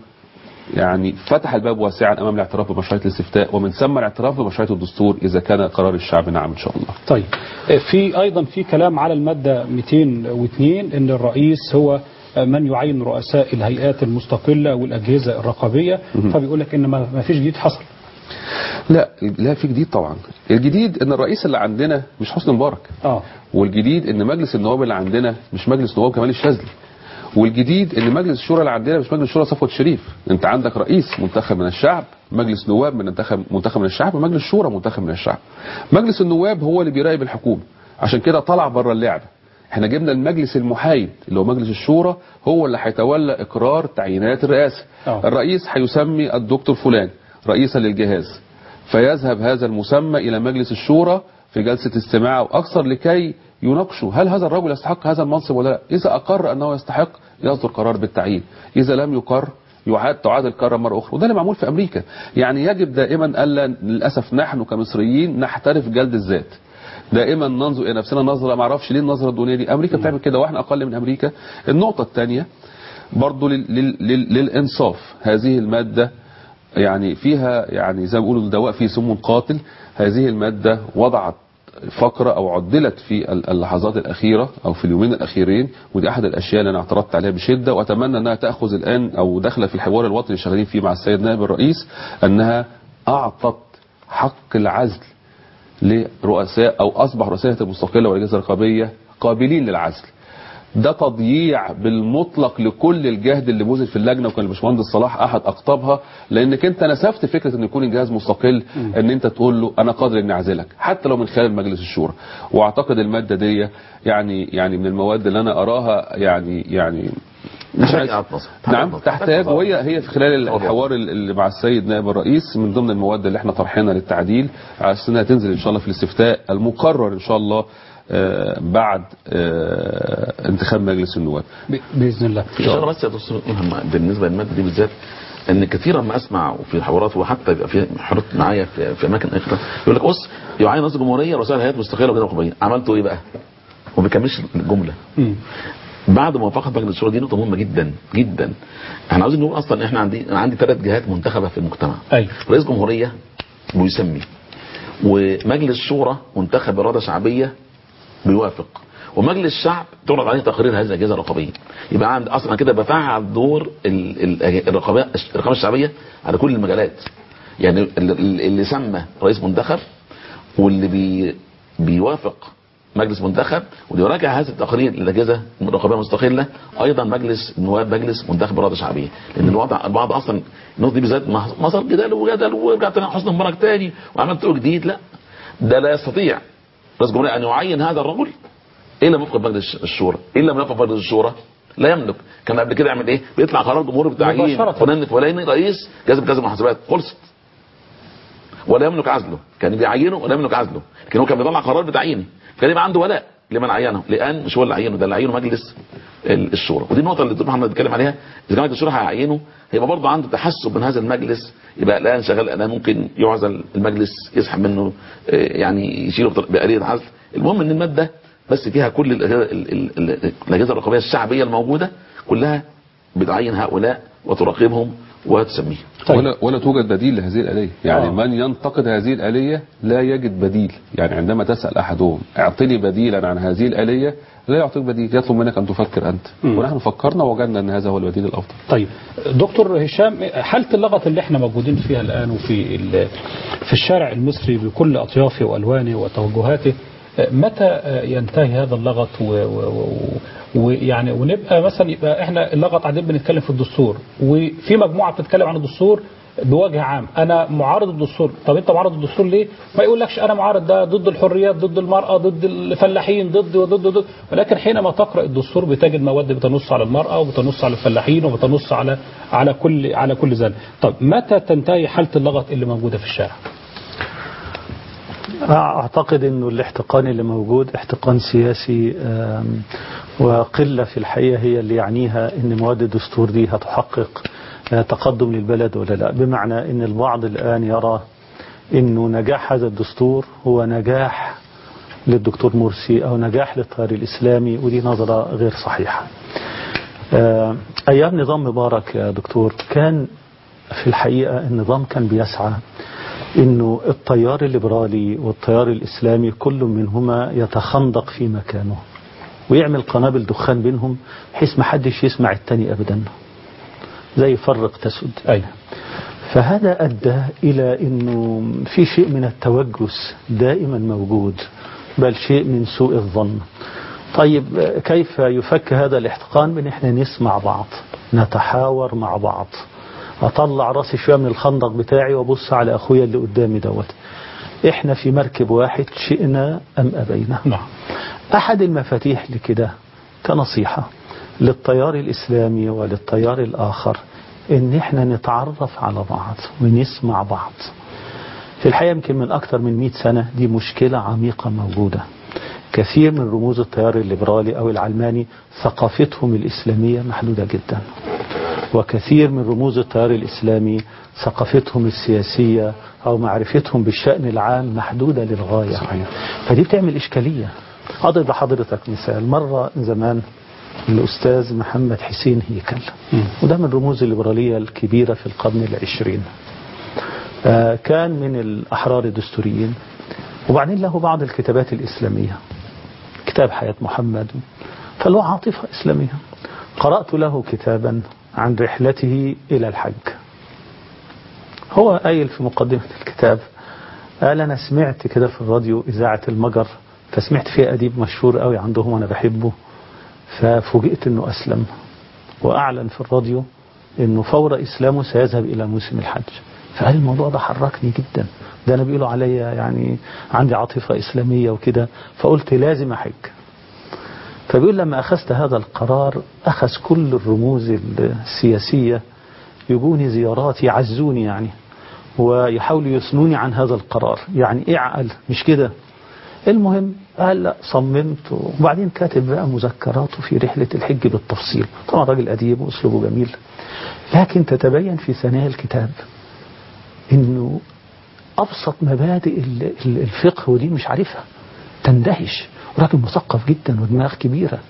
يعني فتح الباب واسعا امام الاعتراف بمشروعيه الاستفتاء ومن ثم الاعتراف بمشروعيه الدستور اذا كان قرار الشعب نعم ان شاء الله. طيب في ايضا في كلام على الماده 202 ان الرئيس هو من يعين رؤساء الهيئات المستقله والاجهزه الرقابيه فبيقول لك ان ما ما فيش جديد حصل لا لا في جديد طبعا الجديد ان الرئيس اللي عندنا مش حسني مبارك اه والجديد ان مجلس النواب اللي عندنا مش مجلس نواب كمال الشاذلي والجديد ان مجلس الشورى اللي عندنا مش مجلس الشورى صفوت شريف انت عندك رئيس منتخب من الشعب مجلس نواب من منتخب منتخب من الشعب ومجلس شورى منتخب من الشعب مجلس النواب هو اللي بيراقب الحكومه عشان كده طلع بره اللعبه احنا جبنا المجلس المحايد اللي هو مجلس الشورى هو اللي هيتولى اقرار تعيينات الرئاسه أوه. الرئيس هيسمي الدكتور فلان رئيسا للجهاز فيذهب هذا المسمى الى مجلس الشورى في جلسه استماع او اكثر لكي يناقشوا هل هذا الرجل يستحق هذا المنصب ولا لا اذا اقر انه يستحق يصدر قرار بالتعيين اذا لم يقر يعاد تعاد الكرة مرة أخرى وده اللي معمول في أمريكا يعني يجب دائما ألا للأسف نحن كمصريين نحترف جلد الذات دائما ننظر الى نفسنا نظره ما اعرفش ليه النظره الدونيه دي امريكا بتعمل كده واحنا اقل من امريكا النقطه الثانيه برضو لل لل لل للانصاف هذه الماده يعني فيها يعني زي ما بيقولوا الدواء فيه سم قاتل هذه الماده وضعت فقرة أو عدلت في ال- اللحظات الأخيرة أو في اليومين الأخيرين ودي أحد الأشياء اللي أنا اعترضت عليها بشدة وأتمنى أنها تأخذ الآن أو داخلة في الحوار الوطني اللي شغالين فيه مع السيد نائب الرئيس أنها أعطت حق العزل لرؤساء أو أصبح رؤساء المستقلة والأجهزة الرقابية قابلين للعزل ده تضييع بالمطلق لكل الجهد اللي بذل في اللجنه وكان الباشمهندس صلاح احد اقطابها لانك انت نسفت فكره ان يكون الجهاز مستقل ان انت تقول له انا قادر اني اعزلك حتى لو من خلال مجلس الشورى واعتقد الماده دي يعني يعني من المواد اللي انا اراها يعني يعني مش عايز نعم تحتاج وهي هي في خلال الحوار اللي مع السيد نائب الرئيس من ضمن المواد اللي احنا طرحينها للتعديل على اساس انها تنزل ان شاء الله في الاستفتاء المقرر ان شاء الله آه، بعد آه، انتخاب مجلس النواب باذن الله ان شاء الله بس يا دكتور إلهام، بالنسبه للماده دي بالذات ان كثيرا ما اسمع في الحوارات وحتى يبقى في حوارات معايا في, في اماكن اخرى يقول لك بص يعين رئيس الجمهوريه رؤساء الهيئات المستقله وجهه رقابيه عملتوا ايه بقى؟ وما بيكملش الجمله بعد موافقه مجلس الشورى دي نقطه مهمه جدا جدا احنا عاوزين نقول اصلا احنا عندي عندي ثلاث جهات منتخبه في المجتمع أيوة. رئيس جمهوريه بيسمي ومجلس شورى منتخب باراده شعبيه بيوافق ومجلس الشعب تعرض عليه تقارير هذه الاجهزه الرقابيه يبقى عند اصلا كده بفعل دور ال- ال- الرقابه الرقابه الشعبيه على كل المجالات يعني ال- اللي سمى رئيس منتخب واللي بي بيوافق مجلس منتخب واللي يراجع هذه التقارير للاجهزه الرقابيه المستقله ايضا مجلس النواب مجلس منتخب باراده شعبيه لان الوضع البعض اصلا النقطه دي بالذات مصر جدال وجدل ورجع تاني حسن مبارك تاني وعملت له جديد لا ده لا يستطيع رئيس الجمهوريه ان يعين هذا الرجل الا ما يوافق مجلس الشورى الا ما يوافق مجلس الشورى لا يملك كان قبل كده يعمل ايه بيطلع قرار جمهوري بتعيين مباشرة. فلان فلاني رئيس جذب كذا محاسبات خلصت ولا يملك عزله كان بيعينه ولا يملك عزله لكن هو كان بيطلع قرار بتعيينه كان يبقى عنده ولاء لمن عينه لان مش هو اللي عينه ده اللي عينه مجلس ال- الشورى ودي النقطه اللي الدكتور محمد بيتكلم عليها اذا كان مجلس الشورى هيعينه هيبقى برضه عنده تحسب من هذا المجلس يبقى الان شغال الان ممكن يعزل المجلس يسحب منه آه، يعني يشيله بطر- بآلية عزل المهم ان الماده بس فيها كل الأجهزة- ال- ال- ال- الاجهزه الرقابيه الشعبيه الموجوده كلها بتعين هؤلاء وتراقبهم وتسميهم ولا ولا توجد بديل لهذه الآلية يعني آه. من ينتقد هذه الآلية لا يجد بديل يعني عندما تسأل أحدهم اعطني بديلا عن هذه الآلية لا يعطيك بديل يطلب منك أن تفكر أنت ونحن فكرنا ووجدنا أن هذا هو البديل الأفضل طيب دكتور هشام حالة اللغط اللي احنا موجودين فيها الآن وفي ال- في الشارع المصري بكل أطيافه وألوانه وتوجهاته متى ينتهي هذا اللغط و- و- و- ويعني ونبقى مثلا يبقى احنا اللغط قاعدين بنتكلم في الدستور وفي مجموعة بتتكلم عن الدستور بوجه عام انا معارض الدستور طب انت معارض الدستور ليه ما يقولكش انا معارض ده ضد الحريات ضد المرأة ضد الفلاحين ضد وضد ضد ولكن حينما تقرأ الدستور بتجد مواد بتنص على المرأة وبتنص على الفلاحين وبتنص على على كل على كل ذلك طب متى تنتهي حالة اللغط اللي موجودة في الشارع أعتقد أنه الاحتقان اللي موجود احتقان سياسي آم، وقلة في الحقيقة هي اللي يعنيها أن مواد الدستور دي هتحقق آه، تقدم للبلد ولا لا بمعنى أن البعض الآن يرى أنه نجاح هذا الدستور هو نجاح للدكتور مرسي أو نجاح للتيار الإسلامي ودي نظرة غير صحيحة آه، أيام نظام مبارك يا دكتور كان في الحقيقة النظام كان بيسعى انه التيار الليبرالي والتيار الاسلامي كل منهما يتخندق في مكانه ويعمل قنابل دخان بينهم بحيث ما حدش يسمع التاني ابدا زي فرق تسد أيوة. فهذا ادى الى انه في شيء من التوجس دائما موجود بل شيء من سوء الظن طيب كيف يفك هذا الاحتقان بان احنا نسمع بعض نتحاور مع بعض اطلع راسي شويه من الخندق بتاعي وابص على اخويا اللي قدامي دوت احنا في مركب واحد شئنا ام ابينا نعم احد المفاتيح لكده كنصيحه للتيار الاسلامي وللتيار الاخر ان احنا نتعرف على بعض ونسمع بعض في الحقيقه يمكن من اكثر من 100 سنه دي مشكله عميقه موجوده كثير من رموز التيار الليبرالي او العلماني ثقافتهم الاسلاميه محدوده جدا وكثير من رموز التيار الإسلامي ثقافتهم السياسية أو معرفتهم بالشأن العام محدودة للغاية صحيح. فدي بتعمل إشكالية أضرب لحضرتك مثال مرة زمان الأستاذ محمد حسين هيكل وده من رموز الليبرالية الكبيرة في القرن العشرين آه، كان من الأحرار الدستوريين وبعدين له بعض الكتابات الإسلامية كتاب حياة محمد فله عاطفة إسلامية قرأت له كتابا عن رحلته إلى الحج هو قايل في مقدمة الكتاب قال أنا سمعت كده في الراديو إذاعة المجر فسمعت فيها أديب مشهور قوي عندهم وأنا بحبه ففوجئت أنه أسلم وأعلن في الراديو أنه فور إسلامه سيذهب إلى موسم الحج فقال الموضوع ده حركني جدا ده أنا بيقولوا عليا يعني عندي عاطفة إسلامية وكده فقلت لازم أحج فبيقول لما أخذت هذا القرار أخذ كل الرموز السياسية يجوني زيارات يعزوني يعني ويحاولوا يثنوني عن هذا القرار يعني اعقل مش كده المهم قال لا صممت وبعدين كاتب بقى مذكراته في رحلة الحج بالتفصيل طبعا راجل أديب وأسلوبه جميل لكن تتبين في ثنايا الكتاب انه ابسط مبادئ الفقه ودي مش عارفها تندهش وراجل مثقف جدا ودماغ كبيرة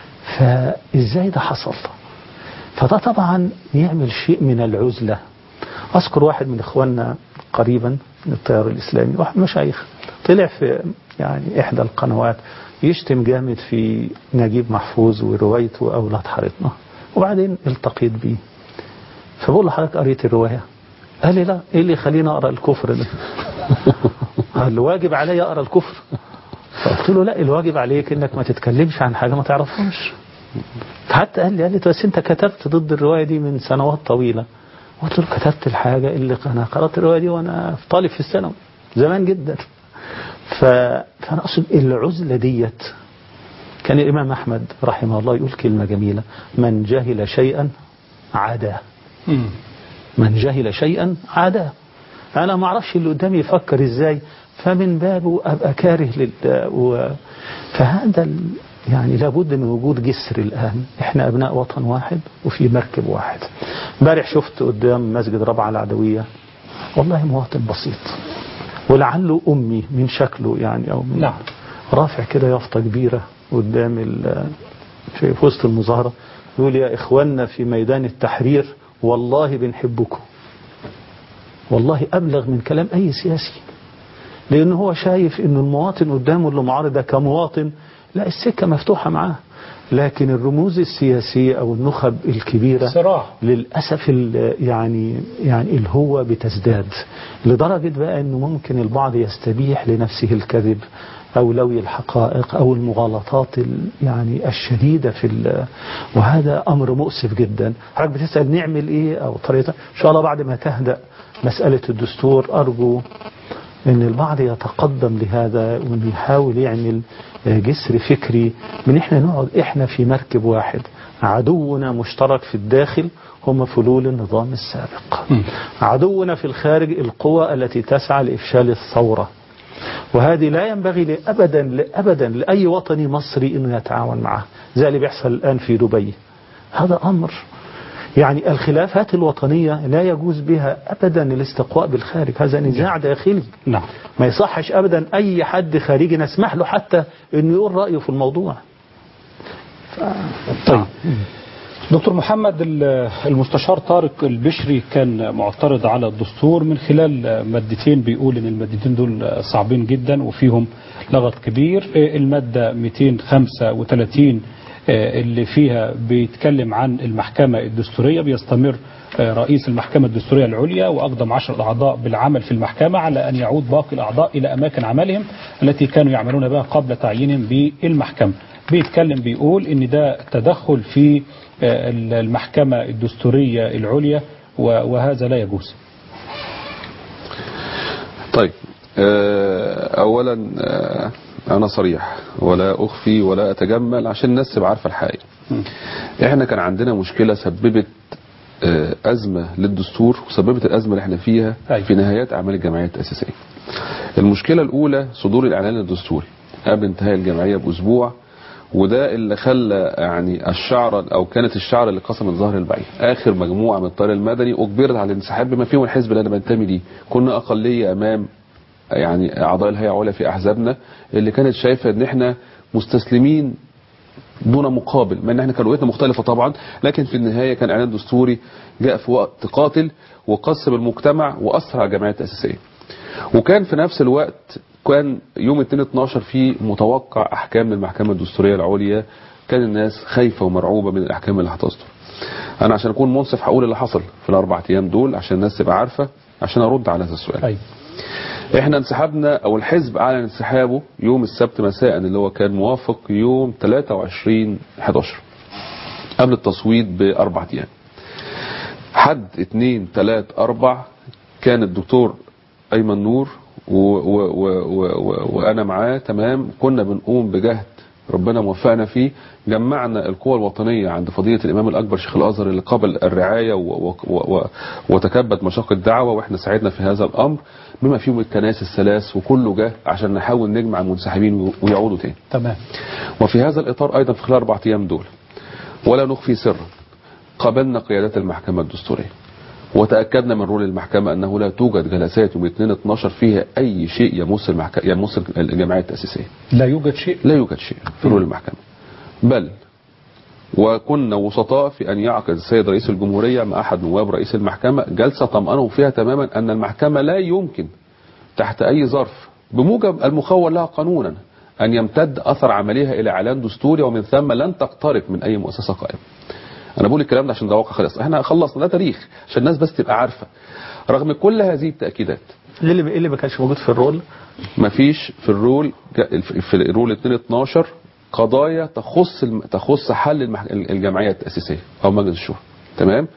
فازاي ده حصل فده طبعا يعمل شيء من العزلة اذكر واحد من اخواننا قريبا من التيار الاسلامي واحد مشايخ طلع في يعني احدى القنوات يشتم جامد في نجيب محفوظ وروايته اولاد حارتنا وبعدين التقيت بيه فبقول له حضرتك قريت الروايه قال لي لا ايه اللي يخليني اقرا الكفر ده قال له واجب علي اقرا الكفر فقلت له لا الواجب عليك انك ما تتكلمش عن حاجه ما تعرفهاش فحتى قال لي قال لي بس انت كتبت ضد الروايه دي من سنوات طويله قلت له كتبت الحاجه اللي انا قرات الروايه دي وانا في طالب في الثانوي زمان جدا ف... فانا اقصد العزله ديت كان الامام احمد رحمه الله يقول كلمه جميله من جهل شيئا عاداه من جهل شيئا عاداه انا ما اعرفش اللي قدامي يفكر ازاي فمن بابه ابقى كاره لل و... فهذا ال... يعني لابد من وجود جسر الان احنا ابناء وطن واحد وفي مركب واحد امبارح شفت قدام مسجد ربعه العدويه والله مواطن بسيط ولعله امي من شكله يعني او من نعم. رافع كده يافطه كبيره قدام ال... في وسط المظاهره يقول يا اخواننا في ميدان التحرير والله بنحبكم والله أبلغ من كلام أي سياسي لأنه هو شايف أن المواطن قدامه اللي معارض ده كمواطن لا السكة مفتوحة معاه لكن الرموز السياسية أو النخب الكبيرة صراع. للأسف ال- يعني يعني الهوة بتزداد لدرجة بقى أنه ممكن البعض يستبيح لنفسه الكذب أو لوي الحقائق أو المغالطات ال- يعني الشديدة في ال- وهذا أمر مؤسف جدا حضرتك بتسأل نعمل إيه أو طريقة إن شاء الله بعد ما تهدأ مسألة الدستور أرجو ان البعض يتقدم لهذا وان يحاول يعمل جسر فكري من احنا نقعد احنا في مركب واحد عدونا مشترك في الداخل هم فلول النظام السابق عدونا في الخارج القوى التي تسعى لإفشال الثورة وهذه لا ينبغي أبدا أبدا لأي وطني مصري أنه يتعاون معه زي اللي بيحصل الآن في دبي هذا أمر يعني الخلافات الوطنية لا يجوز بها أبدا الاستقواء بالخارج هذا نزاع داخلي نعم ما يصحش أبدا أي حد خارجي نسمح له حتى أنه يقول رأيه في الموضوع طيب دكتور محمد ال- المستشار طارق البشري كان معترض على الدستور من خلال مادتين بيقول ان المادتين دول صعبين جدا وفيهم لغط كبير المادة 235 اللي فيها بيتكلم عن المحكمة الدستورية بيستمر رئيس المحكمة الدستورية العليا وأقدم عشر أعضاء بالعمل في المحكمة على أن يعود باقي الأعضاء إلى أماكن عملهم التي كانوا يعملون بها قبل تعيينهم بالمحكمة بيتكلم بيقول ان ده تدخل في آه، المحكمة الدستورية العليا و- وهذا لا يجوز طيب آه، اولا آه، انا صريح ولا اخفي ولا اتجمل عشان الناس تبقى عارفه الحقيقه احنا كان عندنا مشكله سببت آه، ازمه للدستور وسببت الازمه اللي احنا فيها في نهايات اعمال الجمعيه التاسيسيه المشكله الاولى صدور الاعلان الدستوري قبل انتهاء الجمعيه باسبوع وده اللي خلى يعني الشعر او كانت الشعر اللي قسمت ظهر البعير اخر مجموعه من الطيار المدني اجبرت على الانسحاب بما فيهم الحزب اللي انا بنتمي ليه كنا اقليه امام يعني اعضاء الهيئه العليا في احزابنا اللي كانت شايفه ان احنا مستسلمين دون مقابل مع ان احنا كان رؤيتنا مختلفه طبعا لكن في النهايه كان اعلان دستوري جاء في وقت قاتل وقسم المجتمع واثر على الجمعيه التاسيسيه وكان في نفس الوقت كان يوم 2 12 في متوقع احكام المحكمه الدستوريه العليا كان الناس خايفه ومرعوبه من الاحكام اللي هتصدر انا عشان اكون منصف هقول اللي حصل في الاربع ايام دول عشان الناس تبقى عارفه عشان ارد على هذا السؤال أيوة. احنا انسحبنا او الحزب اعلن انسحابه يوم السبت مساء اللي هو كان موافق يوم 23 11 قبل التصويت باربع ايام حد اتنين تلات اربع كان الدكتور ايمن نور و و و و و وانا معاه تمام كنا بنقوم بجهد ربنا موفقنا فيه جمعنا القوى الوطنية عند فضيلة الإمام الأكبر شيخ الأزهر اللي قبل الرعاية و و و وتكبد مشاق الدعوة وإحنا ساعدنا في هذا الأمر بما فيهم الكنائس الثلاث وكله جه عشان نحاول نجمع المنسحبين ويعودوا تاني تمام وفي هذا الإطار أيضا في خلال أربع أيام دول ولا نخفي سرا قابلنا قيادات المحكمة الدستورية وتأكدنا من رول المحكمة أنه لا توجد جلسات يوم 2 12 فيها أي شيء يمس المحكمة يمس الجمعية التأسيسية لا يوجد شيء لا يوجد شيء في رول المحكمة بل وكنا وسطاء في أن يعقد السيد رئيس الجمهورية مع أحد نواب رئيس المحكمة جلسة طمأنه فيها تماما أن المحكمة لا يمكن تحت أي ظرف بموجب المخول لها قانونا أن يمتد أثر عملها إلى إعلان دستوري ومن ثم لن تقترب من أي مؤسسة قائمة انا بقول الكلام ده عشان ده واقع خلاص احنا خلصنا ده تاريخ عشان الناس بس تبقى عارفه رغم كل هذه التاكيدات ايه اللي ايه اللي ما كانش موجود في الرول مفيش في الرول في الرول 2 12 قضايا تخص الم... تخص حل المح... الجمعيه التاسيسيه او مجلس الشورى تمام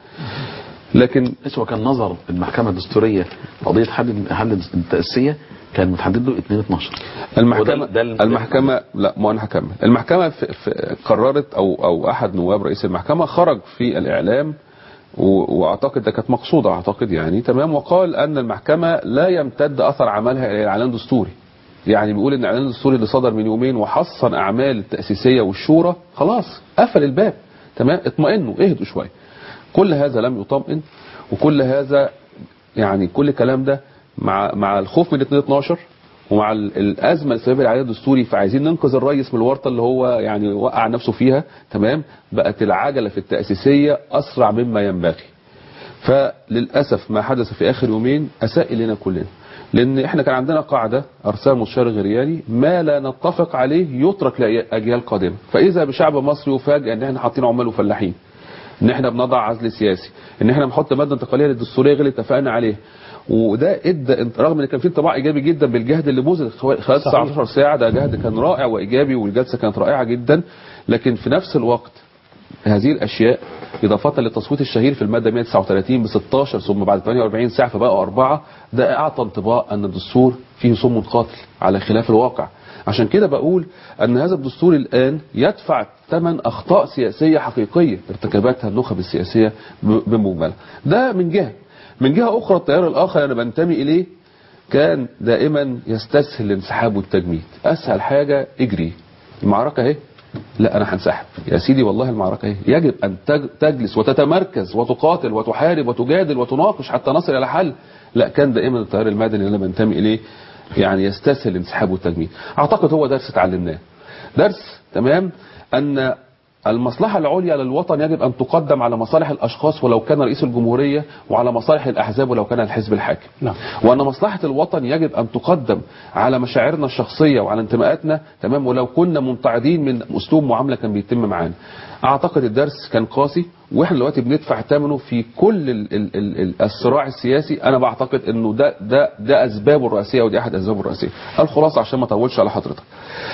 لكن هو كان نظر المحكمه الدستوريه قضيه حل حل التاسيسيه كان متحدد له 2 12 المحكمة ده المحكمة لا ما انا هكمل المحكمة في في قررت او او احد نواب رئيس المحكمة خرج في الاعلام واعتقد ده كانت مقصودة اعتقد يعني تمام وقال ان المحكمة لا يمتد اثر عملها الى اعلان دستوري يعني بيقول ان الاعلان الدستوري اللي صدر من يومين وحصن اعمال التأسيسية والشورى خلاص قفل الباب تمام اطمئنوا اهدوا شوية كل هذا لم يطمئن وكل هذا يعني كل الكلام ده مع مع الخوف من 2 12 ومع الازمه السبب العدد الدستوري فعايزين ننقذ الرئيس من الورطه اللي هو يعني وقع نفسه فيها تمام بقت العجله في التاسيسيه اسرع مما ينبغي فللاسف ما حدث في اخر يومين اساء الينا كلنا لان احنا كان عندنا قاعده ارسال مستشار غرياني ما لا نتفق عليه يترك لاجيال قادمه فاذا بشعب مصري يفاجئ ان احنا حاطين عمال وفلاحين ان احنا بنضع عزل سياسي ان احنا بنحط ماده انتقاليه للدستوريه غير اللي اتفقنا عليه وده ادى رغم ان كان في انطباع ايجابي جدا بالجهد اللي بذل خلال 19 ساعه ده جهد كان رائع وايجابي والجلسه كانت رائعه جدا لكن في نفس الوقت هذه الاشياء اضافه للتصويت الشهير في الماده 139 ب 16 ثم بعد 48 ساعه فبقوا اربعه ده اعطى انطباع ان الدستور فيه سم قاتل على خلاف الواقع عشان كده بقول ان هذا الدستور الان يدفع ثمن اخطاء سياسيه حقيقيه ارتكبتها النخب السياسيه بمجملها ده من جهه من جهة أخرى التيار الآخر أنا بنتمي إليه كان دائما يستسهل الانسحاب والتجميد أسهل حاجة اجري المعركة اهي لا أنا هنسحب يا سيدي والله المعركة اهي يجب أن تجلس وتتمركز وتقاتل وتحارب وتجادل وتناقش حتى نصل إلى حل لا كان دائما التيار المدني اللي أنا بنتمي إليه يعني يستسهل الانسحاب والتجميد أعتقد هو درس اتعلمناه درس تمام أن المصلحة العليا للوطن يجب أن تقدم على مصالح الأشخاص ولو كان رئيس الجمهورية وعلى مصالح الأحزاب ولو كان الحزب الحاكم نعم. وأن مصلحة الوطن يجب أن تقدم على مشاعرنا الشخصية وعلى انتماءاتنا تمام ولو كنا منتعدين من أسلوب معاملة كان بيتم معانا أعتقد الدرس كان قاسي وإحنا دلوقتي بندفع ثمنه في كل ال ال ال الصراع السياسي أنا بعتقد أنه ده ده ده أسبابه الرئيسية ودي أحد أسبابه الرئيسية الخلاصة عشان ما أطولش على حضرتك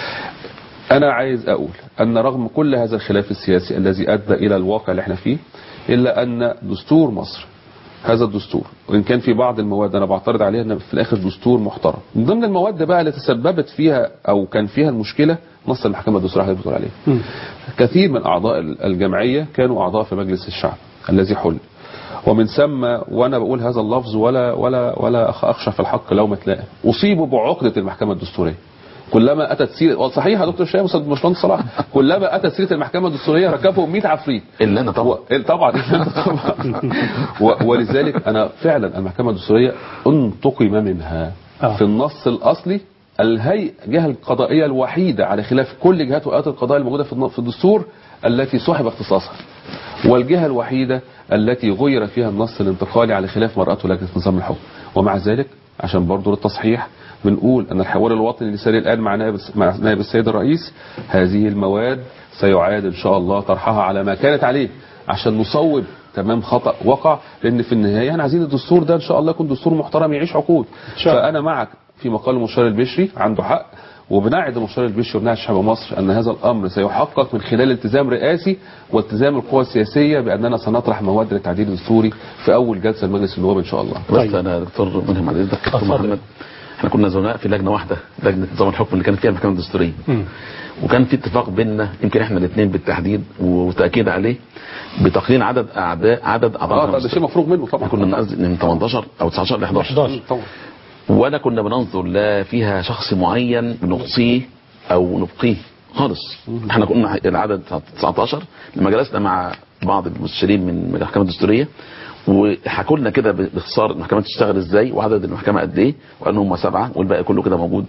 أنا عايز أقول أن رغم كل هذا الخلاف السياسي الذي أدى إلى الواقع اللي احنا فيه إلا أن دستور مصر هذا الدستور وإن كان في بعض المواد أنا بعترض عليها أن في الآخر دستور محترم من ضمن المواد بقى اللي تسببت فيها أو كان فيها المشكلة نص المحكمة الدستورية اللي بتقول عليه كثير من أعضاء الجمعية كانوا أعضاء في مجلس الشعب الذي حل ومن ثم وانا بقول هذا اللفظ ولا ولا ولا اخشى في الحق لومة لائم اصيبوا بعقده المحكمه الدستوريه كلما اتت سيره صحيح يا دكتور شايف استاذ باشمهندس صلاح كلما اتت سيره المحكمه الدستوريه ركبهم 100 عفريت الا انا طبعا و... طبعا إلا أنت طبعا و... ولذلك انا فعلا المحكمه الدستوريه انتقم منها آه. في النص الاصلي الهيئه الجهه القضائيه الوحيده على خلاف كل جهات وآيات القضاء الموجوده في الن- في الدستور التي سحب اختصاصها والجهه الوحيده التي غير فيها النص الانتقالي على خلاف مرأته لجنه نظام الحكم ومع ذلك عشان برضه للتصحيح بنقول ان الحوار الوطني اللي ساري الان مع نائب مع نائب السيد الرئيس هذه المواد سيعاد ان شاء الله طرحها على ما كانت عليه عشان نصوب تمام خطا وقع لان في النهايه احنا عايزين الدستور ده ان شاء الله يكون دستور محترم يعيش عقود فانا معك في مقال المستشار البشري عنده حق وبنعد المستشار البشري وبنعد شعب مصر ان هذا الامر سيحقق من خلال التزام رئاسي والتزام القوى السياسيه باننا سنطرح مواد للتعديل الدستوري في اول جلسه لمجلس النواب ان شاء الله. بس انا دكتور منهم على اذنك دكتور محمد احنا كنا زملاء في لجنه واحده لجنه نظام الحكم اللي كانت فيها المحكمه الدستوريه وكان في اتفاق بيننا يمكن احنا الاثنين بالتحديد وتاكيد عليه بتقنين عدد اعداء عدد اعضاء اه المحكمة ده شيء مفروغ منه طبعا. كنا نقصد من 18 او 19 ل 11 11 طبعا. ولا كنا بننظر لا فيها شخص معين بنقصيه او نبقيه خالص احنا كنا العدد 19 لما جلسنا مع بعض المستشارين من المحكمه الدستوريه وحكوا لنا كده باختصار المحكمه تشتغل ازاي وعدد المحكمه قد ايه وان هم سبعه والباقي كله كده موجود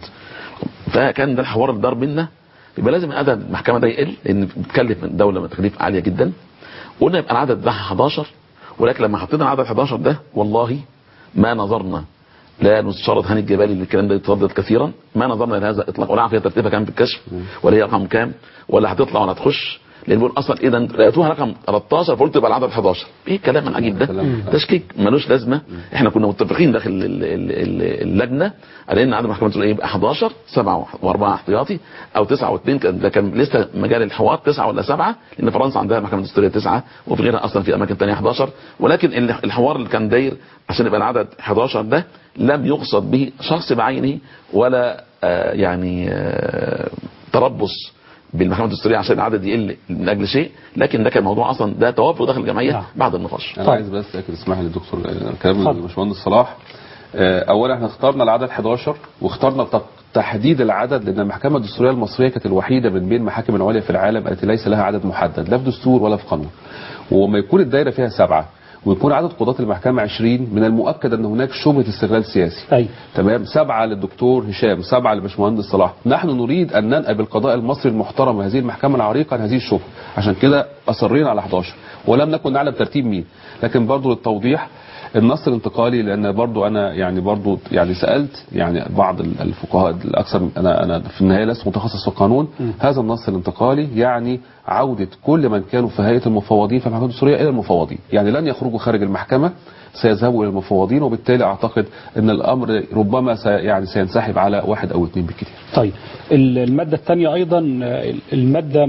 فكان ده الحوار اللي دار بينا يبقى لازم عدد المحكمه ده يقل لان بتكلف الدوله تكاليف عاليه جدا قلنا يبقى العدد ده 11 ولكن لما حطينا العدد 11 ده والله ما نظرنا لا مستشارة هاني الجبالي اللي الكلام ده يتردد كثيرا ما نظرنا لهذا الاطلاق ولا عارف هي ترتيبها كام في الكشف ولا هي رقم كام ولا هتطلع ولا هتخش لان بيقول اصلا اذا لقيتوها رقم 13 فقلت يبقى العدد 11 ايه الكلام العجيب ده تشكيك ملوش لازمه احنا كنا متفقين داخل ال- ال- ال- اللجنه على ان عدد المحكمه الدستوريه يبقى 11 7 و4 احتياطي او 9 و2 كان ده كان لسه مجال الحوار 9 ولا 7 لان فرنسا عندها محكمه دستوريه 9 وفي غيرها اصلا في اماكن ثانيه 11 ولكن ال- الحوار اللي كان داير عشان يبقى العدد 11 ده لم يقصد به شخص بعينه ولا آه يعني آه تربص بالمحكمه الدستوريه عشان العدد يقل من اجل شيء لكن ده كان موضوع اصلا ده توافق داخل الجمعيه بعد النقاش انا عايز بس اكد اسمح لي دكتور آه، كلام الباشمهندس صلاح آه، اولا احنا اخترنا العدد 11 واخترنا تق- تحديد العدد لان المحكمه الدستوريه المصريه كانت الوحيده من بين المحاكم العليا في العالم التي ليس لها عدد محدد لا في دستور ولا في قانون وما يكون الدايره فيها سبعه ويكون عدد قضاة المحكمة 20 من المؤكد أن هناك شبهة استغلال سياسي أي. تمام سبعة للدكتور هشام سبعة للباشمهندس صلاح نحن نريد أن ننقل بالقضاء المصري المحترم هذه المحكمة العريقة عن هذه الشبهة عشان كده أصرينا على 11 ولم نكن نعلم ترتيب مين لكن برضو للتوضيح النص الانتقالي لان برضو انا يعني برضو يعني سالت يعني بعض ال- الفقهاء الاكثر انا انا في النهايه لست متخصص في القانون هذا النص الانتقالي يعني عوده كل من كانوا في هيئه المفوضين في المحكمه الدستوريه الى المفوضين يعني لن يخرجوا خارج المحكمه سيذهبوا الى المفوضين وبالتالي اعتقد ان الامر ربما سي يعني سينسحب على واحد او اثنين بالكثير طيب ال- المادة الثانية أيضا آه، المادة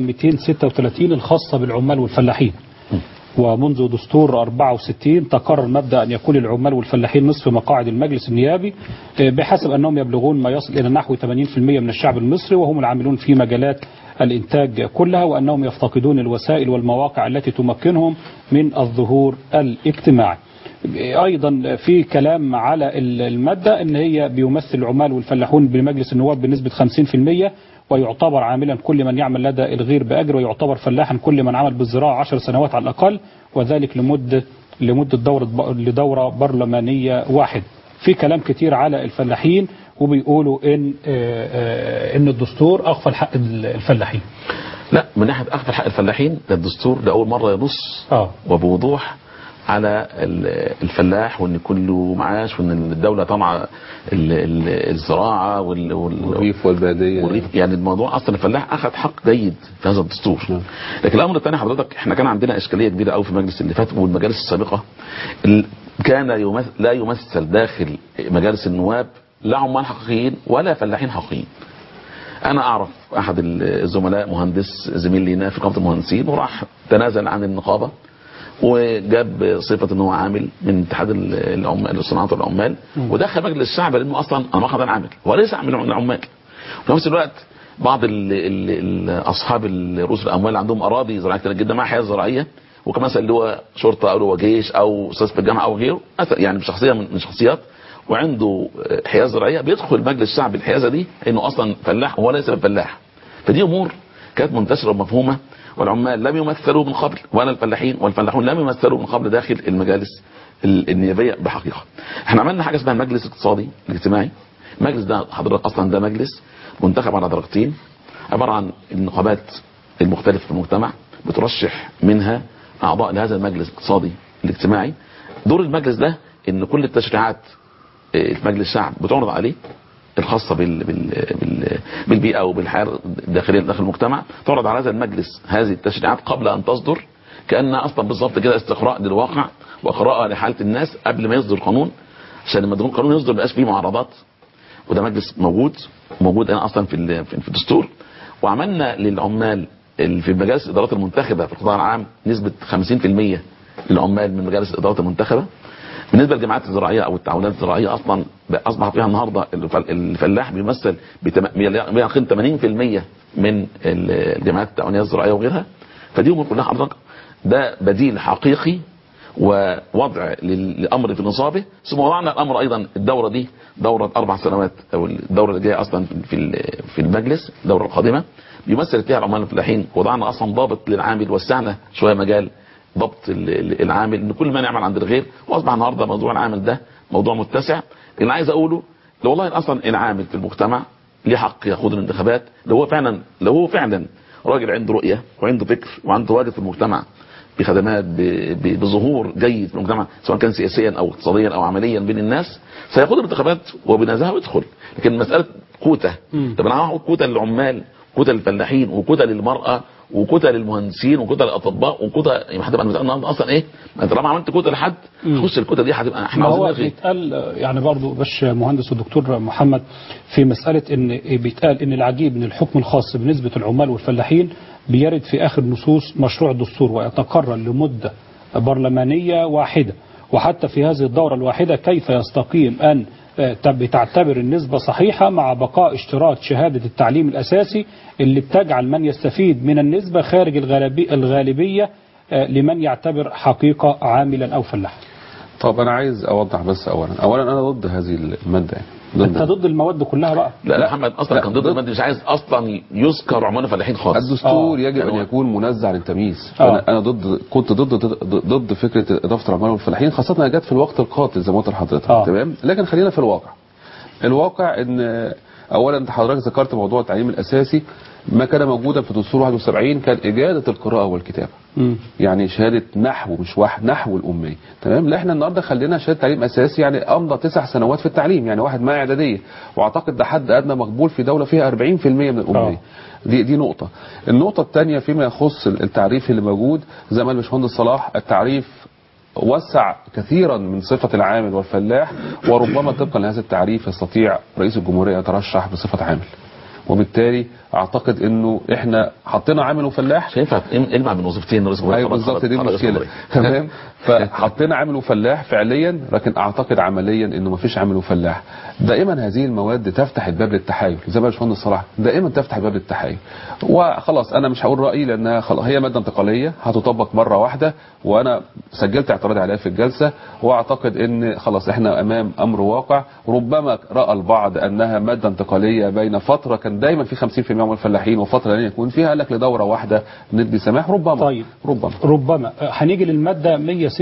236 الخاصة بالعمال والفلاحين ومنذ دستور 64 تقرر مبدأ أن يكون العمال والفلاحين نصف مقاعد المجلس النيابي آه، بحسب أنهم يبلغون ما يصل إلى نحو 80% من الشعب المصري وهم العاملون في مجالات الإنتاج كلها وأنهم يفتقدون الوسائل والمواقع التي تمكنهم من الظهور الاجتماعي ايضا في كلام على الماده ان هي بيمثل العمال والفلاحون بمجلس النواب بنسبه 50% ويعتبر عاملا كل من يعمل لدى الغير باجر ويعتبر فلاحا كل من عمل بالزراعه 10 سنوات على الاقل وذلك لمده لمده دوره لدوره برلمانيه واحده. في كلام كتير على الفلاحين وبيقولوا ان آه، آه، ان الدستور اغفل حق الفلاحين. لا من ناحيه اخفى حق الفلاحين ده الدستور لاول مره ينص اه وبوضوح على ال- الفلاح وان كله معاش وان الدوله طمع ال- ال- الزراعه وال- وال- والريف والباديه والريف يعني الموضوع اصلا الفلاح اخذ حق جيد في هذا الدستور لكن الامر الثاني حضرتك احنا كان عندنا اشكاليه كبيره قوي في المجلس اللي فات والمجالس السابقه ال- كان يمثل لا يمثل داخل مجالس النواب لا عمال حقيقيين ولا فلاحين حقيقيين انا اعرف احد الزملاء مهندس زميل لينا في قائمه المهندسين وراح تنازل عن النقابه وجاب صفه ان هو عامل من اتحاد العمال الصناعات والعمال ودخل مجلس الشعب لانه اصلا انا واخد انا عامل وليس من العمال وفي نفس الوقت بعض ال ال ال اصحاب رؤوس الاموال عندهم اراضي زراعيه كتير جدا مع حياه زراعيه وكمان مثلا اللي هو شرطه او اللي هو جيش او استاذ في الجامعه او غيره مثلا يعني شخصيه من من شخصيات وعنده حيازه زراعيه بيدخل مجلس الشعب الحيازه دي انه اصلا فلاح وهو ليس فلاح فدي امور كانت منتشره ومفهومه والعمال لم يمثلوا من قبل ولا الفلاحين والفلاحون لم يمثلوا من قبل داخل المجالس ال- النيابيه بحقيقه. احنا عملنا حاجه اسمها المجلس الاقتصادي الاجتماعي. المجلس ده حضرتك اصلا ده مجلس منتخب على درجتين عباره عن النقابات المختلفه في المجتمع بترشح منها اعضاء لهذا المجلس الاقتصادي الاجتماعي. دور المجلس ده ان كل التشريعات آه، في مجلس الشعب بتعرض عليه الخاصه بال بال بال بالبيئه وبالحياه الداخليه داخل المجتمع تعرض على هذا المجلس هذه التشريعات قبل ان تصدر كانها اصلا بالظبط كده استقراء للواقع وقراءه لحاله الناس قبل ما يصدر قانون عشان لما القانون يصدر ما يبقاش فيه معارضات وده مجلس موجود موجود انا اصلا في ال- في في الدستور وعملنا للعمال اللي في مجالس الادارات المنتخبه في القطاع العام نسبه 50% للعمال من مجالس الادارات المنتخبه بالنسبه للجماعات الزراعيه او التعاونات الزراعيه اصلا اصبح فيها النهارده الفل- الفلاح بيمثل بيقين 80% من الجماعات التعاونيه الزراعيه وغيرها فدي امور كلها حضرتك ده بديل حقيقي ووضع لل- للامر في نصابه ثم وضعنا الامر ايضا الدوره دي دوره اربع سنوات او الدوره اللي جايه اصلا في ال- في المجلس الدوره القادمه بيمثل فيها العمال الفلاحين وضعنا اصلا ضابط للعامل وسعنا شويه مجال ضبط ال- ال- العامل ان كل ما نعمل عند الغير واصبح النهارده موضوع العامل ده موضوع متسع اللي عايز اقوله لو والله اصلا العامل في المجتمع ليه حق يخوض الانتخابات لو هو فعلا لو هو فعلا راجل عنده رؤيه وعنده فكر وعنده واجب في المجتمع بخدمات ب- ب- بظهور جيد في المجتمع سواء كان سياسيا او اقتصاديا او عمليا بين الناس سيخوض الانتخابات وبنزاهه ويدخل لكن مساله كوتا طب انا هاخد كوتا للعمال كوتا للفلاحين وكوتا للمراه وكوتا للمهندسين وكوتا للاطباء وكوتا يعني هتبقى المسألة النهارده اصلا ايه؟ ما انت طالما عملت كوتا لحد خش الكوتا دي هتبقى احنا ما عاوزين هو نلغي بيتقال يعني برضو باش مهندس الدكتور محمد في مسألة ان بيتقال ان العجيب ان الحكم الخاص بنسبة العمال والفلاحين بيرد في اخر نصوص مشروع الدستور ويتقرر لمدة برلمانية واحدة وحتى في هذه الدورة الواحدة كيف يستقيم ان آه، تب- تعتبر النسبة صحيحة مع بقاء اشتراط شهادة التعليم الأساسي اللي بتجعل من يستفيد من النسبة خارج الغالبي- الغالبية آه، لمن يعتبر حقيقة عاملا أو فلاحا طب انا عايز اوضح بس اولا اولا انا ضد هذه الماده يعني انت ضد المواد كلها بقى لا محمد اصلا كان ضد المادة مش عايز اصلا يذكر عمال فلاحين خالص الدستور يجب ان يكون منزع عن التمييز آه. انا انا ضد كنت ضد ضد, ضد فكره اضافه العمال والفلاحين خاصه انها جت في الوقت القاتل زي ما قلت لحضرتك آه. تمام لكن خلينا في الواقع الواقع ان اولا انت حضرتك ذكرت موضوع التعليم الاساسي ما كان موجودا في دستور 71 كان اجاده القراءه والكتابه يعني شهاده نحو مش واحد نحو الاميه تمام لا احنا النهارده خلينا شهاده تعليم اساسي يعني امضى تسع سنوات في التعليم يعني واحد ما اعداديه واعتقد ده حد ادنى مقبول في دوله فيها 40% من الاميه دي دي نقطه النقطه الثانيه فيما يخص التعريف اللي موجود زي ما قال الباشمهندس صلاح التعريف وسع كثيرا من صفة العامل والفلاح وربما طبقا لهذا التعريف يستطيع رئيس الجمهورية يترشح بصفة عامل وبالتالي اعتقد انه احنا حطينا عامل وفلاح شايفها المع من وظيفتين رئيس الجمهورية ايوه خلاص بالظبط خلاص دي خلاص المشكله الجمهورية. تمام فحطينا عامل وفلاح فعليا لكن اعتقد عمليا انه ما فيش عامل وفلاح دائما هذه المواد تفتح الباب للتحايل زي ما الباشمهندس صلاح دائما تفتح الباب للتحايل وخلاص انا مش هقول رايي لانها خلاص هي ماده انتقاليه هتطبق مره واحده وانا سجلت اعتراضي عليها في الجلسه واعتقد ان خلاص احنا امام امر واقع ربما راى البعض انها ماده انتقاليه بين فتره كان دايما في 50% من الفلاحين وفتره لن يكون فيها قال لك لدوره واحده ندي سماح ربما طيب ربما ربما هنيجي للمادة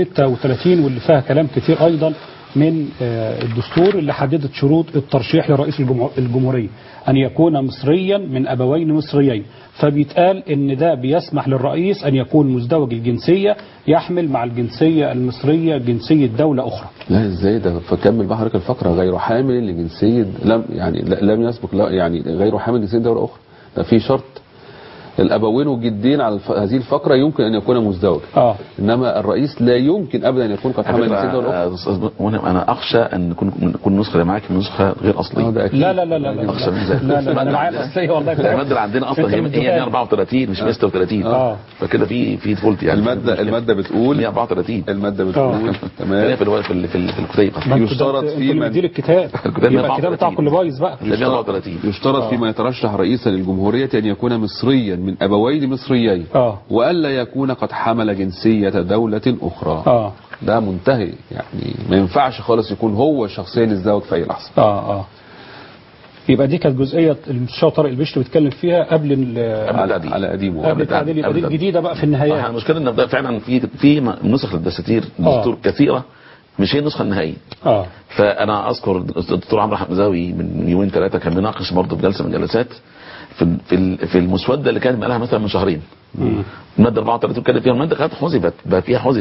136 واللي فيها كلام كتير أيضا من آه، الدستور اللي حددت شروط الترشيح لرئيس الجمهور- الجمهورية أن يكون مصريا من أبوين مصريين فبيتقال إن ده بيسمح للرئيس أن يكون مزدوج الجنسية يحمل مع الجنسية المصرية جنسية دولة أخرى لا ازاي ده فكمل بقى حضرتك الفقره غير حامل لجنسيه لم يعني لا- لم يسبق لا يعني غير حامل لجنسيه دوله اخرى ده في شرط الابوين والجدين على الف... هذه الفقره يمكن ان يكون مزدوج اه انما الرئيس لا يمكن ابدا ان يكون قد على حمل فكرة، جنسيه دوله اخرى آه، أستاذ منى، انا اخشى ان يكون يكون النسخه اللي معاك نسخه غير اصليه ده لا لا لا لا لا اخشى من ذلك لا لا انا معايا الأصلية والله الماده اللي عندنا اصلا أنت هي مديها هي لي. 134 مش 136 آه. فكده في في ديفولت يعني الماده الماده بتقول 134 الماده بتقول تمام في الو- في ال- في ال- في الكتيب ما انتوا- يشترط انتوا في اللي من مدير الكتاب الكتاب يبقى الكتاب بتاعه كله بايظ بقى ده 134 يشترط فيما يترشح رئيسا للجمهورية أن يكون مصريا من أبوين مصريين اه وألا يكون قد حمل جنسية دولة أخرى اه ده منتهي يعني ما ينفعش خالص يكون هو شخصيا الزوج في أي لحظة اه اه يبقى دي كانت جزئيه المستشار طارق البشري بيتكلم فيها قبل ال- قبل التعديل. على قديمه قبل التعديل يبقى دي الجديده بقى في آه، النهايات المشكله ان ده فعلا في في نسخ للدساتير دستور كثيره مش هي النسخه النهائيه اه فانا اذكر الدكتور عمرو حمزاوي من يومين ثلاثه كان بيناقش برضه في جلسه من الجلسات في في ال- في المسوده اللي كانت بقالها مثلا من شهرين الماده 34 كان فيها الماده كانت حذفت بقى فيها حذف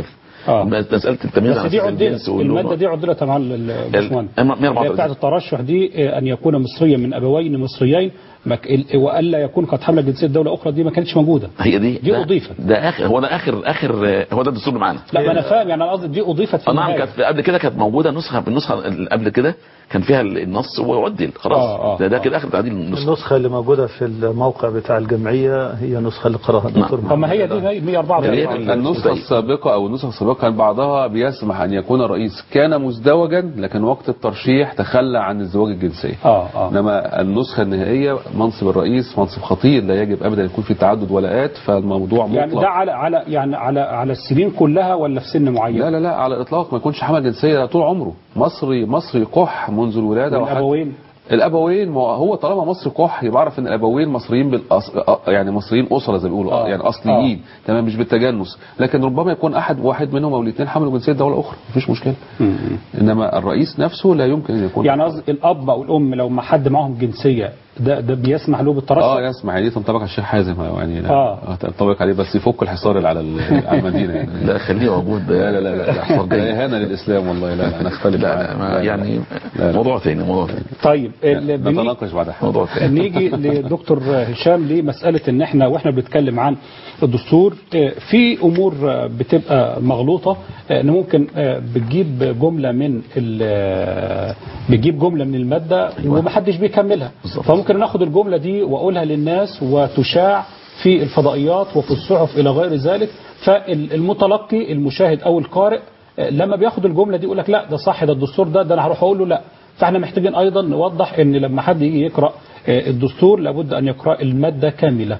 آه. مساله التمييز بس على دي أساس عدلت الجنس واللغة. الماده دي عدلت مع الباشمهندس ال- 134. اللي هي بتاعت الترشح دي آه، ان يكون مصريا من ابوين مصريين مك- ال- والا يكون قد حمل جنسيه دوله اخرى دي ما كانتش موجوده هي دي دي ده- اضيفت ده اخر هو ده اخر اخر هو ده الدستور اللي معانا لا ما انا فاهم يعني انا قصدي دي اضيفت في آه، نعم النهاية. كانت قبل كده كانت موجوده نسخه النسخه اللي قبل كده كان فيها النص وعدل خلاص آه، آه، ده, ده كده اخر تعديل النسخه النسخة اللي موجودة في الموقع بتاع الجمعية هي نسخة اللي قراها الدكتور طب ما هي دي 104 النسخة السابقة أو النسخة السابقة كان بعضها بيسمح أن يكون الرئيس كان مزدوجا لكن وقت الترشيح تخلى عن الزواج الجنسي اه اه إنما النسخة النهائية منصب الرئيس منصب خطير لا يجب أبدا يكون في تعدد ولاءات فالموضوع يعني مطلق ده على على يعني على على السنين كلها ولا في سن معين؟ لا لا لا على الإطلاق ما يكونش حمل جنسية طول عمره مصري مصري قح منذ الولادة وحتى- والابوين الابوين ما هو طالما مصر كح يبقى اعرف ان الابوين مصريين بالأص... آه، يعني مصريين اسره زي ما بيقولوا آه. يعني اصليين آه. تمام مش بالتجنس لكن ربما يكون احد واحد منهم او الاثنين حملوا جنسيه دوله اخرى مفيش مشكله انما الرئيس نفسه لا يمكن ان يكون يعني قصدي الاب او الام لو ما حد معاهم جنسيه ده ده بيسمح له بالترشح؟ اه يسمع يعني دي تنطبق على الشيخ حازم يعني لا آه. آه. تنطبق عليه بس يفك الحصار اللي على ال- على المدينه يعني لا خليه موجود لا لا لا لا, لا. ده اهانه للاسلام والله لا لا نختلف لا معاه. لا ما يعني موضوع ثاني موضوع ثاني طيب ال- بني- نتناقش بعد موضوع ثاني نيجي لدكتور هشام لمسألة ان احنا واحنا بنتكلم عن الدستور آه، في امور آه، بتبقى مغلوطة آه، ان ممكن آه، بتجيب جملة من ال- آه، بتجيب جملة من المادة ومحدش بيكملها فممكن ناخد الجملة دي واقولها للناس وتشاع في الفضائيات وفي الصحف الى غير ذلك فالمتلقي المشاهد او القارئ آه، لما بياخد الجملة دي يقول لك لا ده صح ده الدستور ده ده انا هروح اقول له لا فاحنا محتاجين ايضا نوضح ان لما حد يجي يقرا آه، الدستور لابد ان يقرا الماده كامله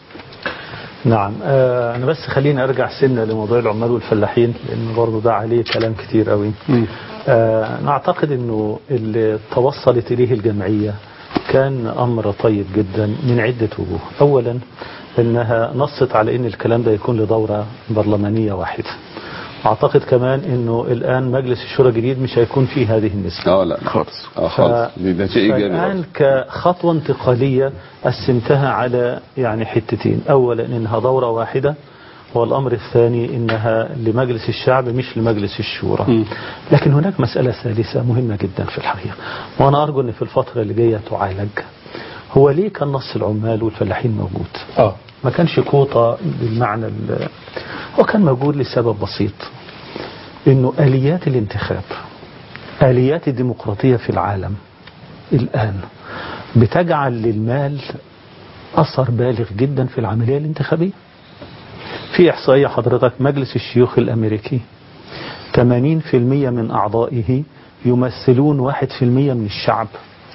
نعم آه أنا بس خليني أرجع سنة لموضوع العمال والفلاحين لأن برضه ده عليه كلام كتير قوي آه أنا أعتقد أنه اللي توصلت إليه الجمعية كان أمر طيب جدا من عدة وجوه أولا أنها نصت على أن الكلام ده يكون لدورة برلمانية واحدة أعتقد كمان أنه الآن مجلس الشورى الجديد مش هيكون فيه هذه النسبة اه لا خالص اه خالص ده شيء ايجابي فالآن كخطوة انتقالية قسمتها على يعني حتتين أولا إنها دورة واحدة والأمر الثاني إنها لمجلس الشعب مش لمجلس الشورى لكن هناك مسألة ثالثة مهمة جدا في الحقيقة وأنا أرجو أن في الفترة اللي جاية تعالج هو ليه كان نص العمال والفلاحين موجود اه ما كانش كوطة بالمعنى ال- هو كان موجود لسبب بسيط انه اليات الانتخاب اليات الديمقراطية في العالم الان بتجعل للمال اثر بالغ جدا في العملية الانتخابية في احصائية حضرتك مجلس الشيوخ الامريكي 80% من اعضائه يمثلون 1% من الشعب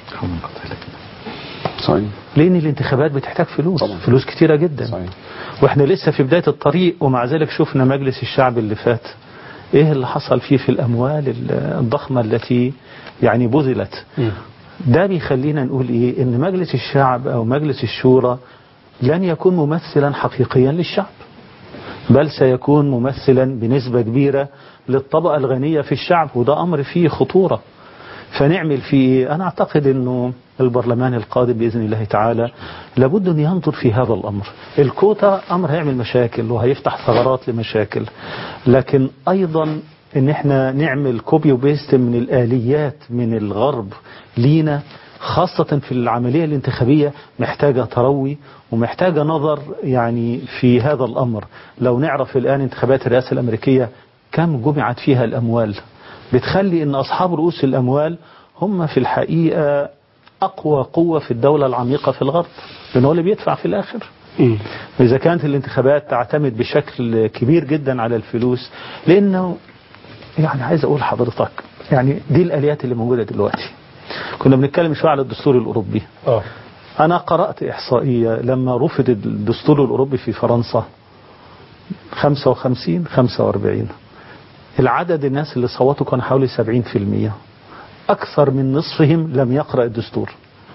صحيح لان الانتخابات بتحتاج فلوس طبعا. فلوس كتيرة جدا صحيح. واحنا لسه في بداية الطريق ومع ذلك شفنا مجلس الشعب اللي فات ايه اللي حصل فيه في الاموال الضخمة التي يعني بذلت ده بيخلينا نقول ايه ان مجلس الشعب او مجلس الشورى لن يكون ممثلا حقيقيا للشعب بل سيكون ممثلا بنسبة كبيرة للطبقة الغنية في الشعب وده امر فيه خطورة فنعمل فيه ايه انا اعتقد انه البرلمان القادم باذن الله تعالى لابد ان ينظر في هذا الامر الكوتا امر هيعمل مشاكل وهيفتح ثغرات لمشاكل لكن ايضا ان احنا نعمل كوبي وبيست من الاليات من الغرب لينا خاصة في العملية الانتخابية محتاجة تروي ومحتاجة نظر يعني في هذا الأمر لو نعرف الآن انتخابات الرئاسة الأمريكية كم جمعت فيها الأموال بتخلي ان اصحاب رؤوس الاموال هم في الحقيقة اقوى قوة في الدولة العميقة في الغرب لان هو اللي بيدفع في الاخر اذا كانت الانتخابات تعتمد بشكل كبير جدا على الفلوس لانه يعني عايز اقول حضرتك يعني دي الاليات اللي موجودة دلوقتي كنا بنتكلم شوية على الدستور الاوروبي اه انا قرأت احصائية لما رفض الدستور الاوروبي في فرنسا 55 45 العدد الناس اللي صوتوا كان حوالي 70% أكثر من نصفهم لم يقرأ الدستور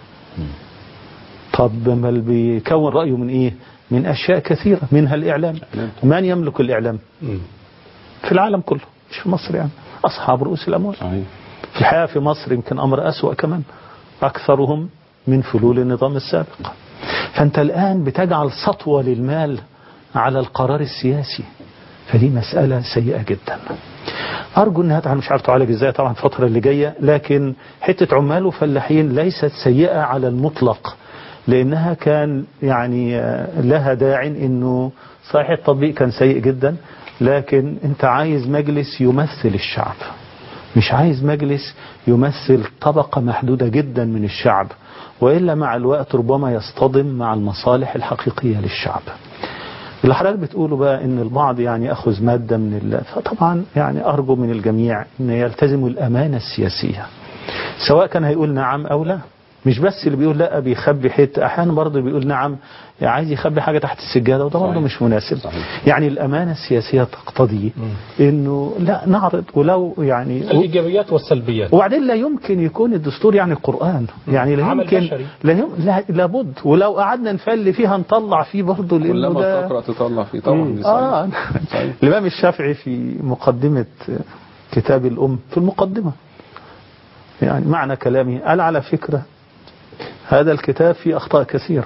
طب ما اللي بيكون رأيه من إيه من أشياء كثيرة منها الإعلام من يملك الإعلام في العالم كله مش في مصر يعني أصحاب رؤوس الأموال في الحقيقة في مصر يمكن أمر أسوأ كمان أكثرهم من فلول النظام السابق فأنت الآن بتجعل سطوة للمال على القرار السياسي فدي مسألة سيئة جدا أرجو أنها تعالى مش عارف تعالج إزاي طبعا الفترة اللي جاية لكن حتة عمال وفلاحين ليست سيئة على المطلق لأنها كان يعني آه، لها داع أنه صحيح التطبيق كان سيء جدا لكن أنت عايز مجلس يمثل الشعب مش عايز مجلس يمثل طبقة محدودة جدا من الشعب وإلا مع الوقت ربما يصطدم مع المصالح الحقيقية للشعب اللي حضرتك بتقوله بقى ان البعض يعني ياخذ ماده من ال... فطبعا يعني ارجو من الجميع ان يلتزموا الامانه السياسيه سواء كان هيقول نعم او لا مش بس اللي بيقول لا بيخبي حته احيانا برضه بيقول نعم يعني عايز يخبي حاجه تحت السجاده وده برضه مش مناسب يعني الامانه السياسيه تقتضي انه لا نعرض ولو يعني الايجابيات والسلبيات وبعدين لا يمكن يكون الدستور يعني القرآن يعني لا عمل يمكن بشري. لا, يم... لا لابد ولو قعدنا نفل فيها نطلع فيه برضه لانه كلما ده تقرأ تطلع فيه طبعا دي صحيح. اه صحيح. الامام الشافعي في مقدمة كتاب الأم في المقدمة يعني معنى كلامه قال على فكرة هذا الكتاب فيه أخطاء كثيرة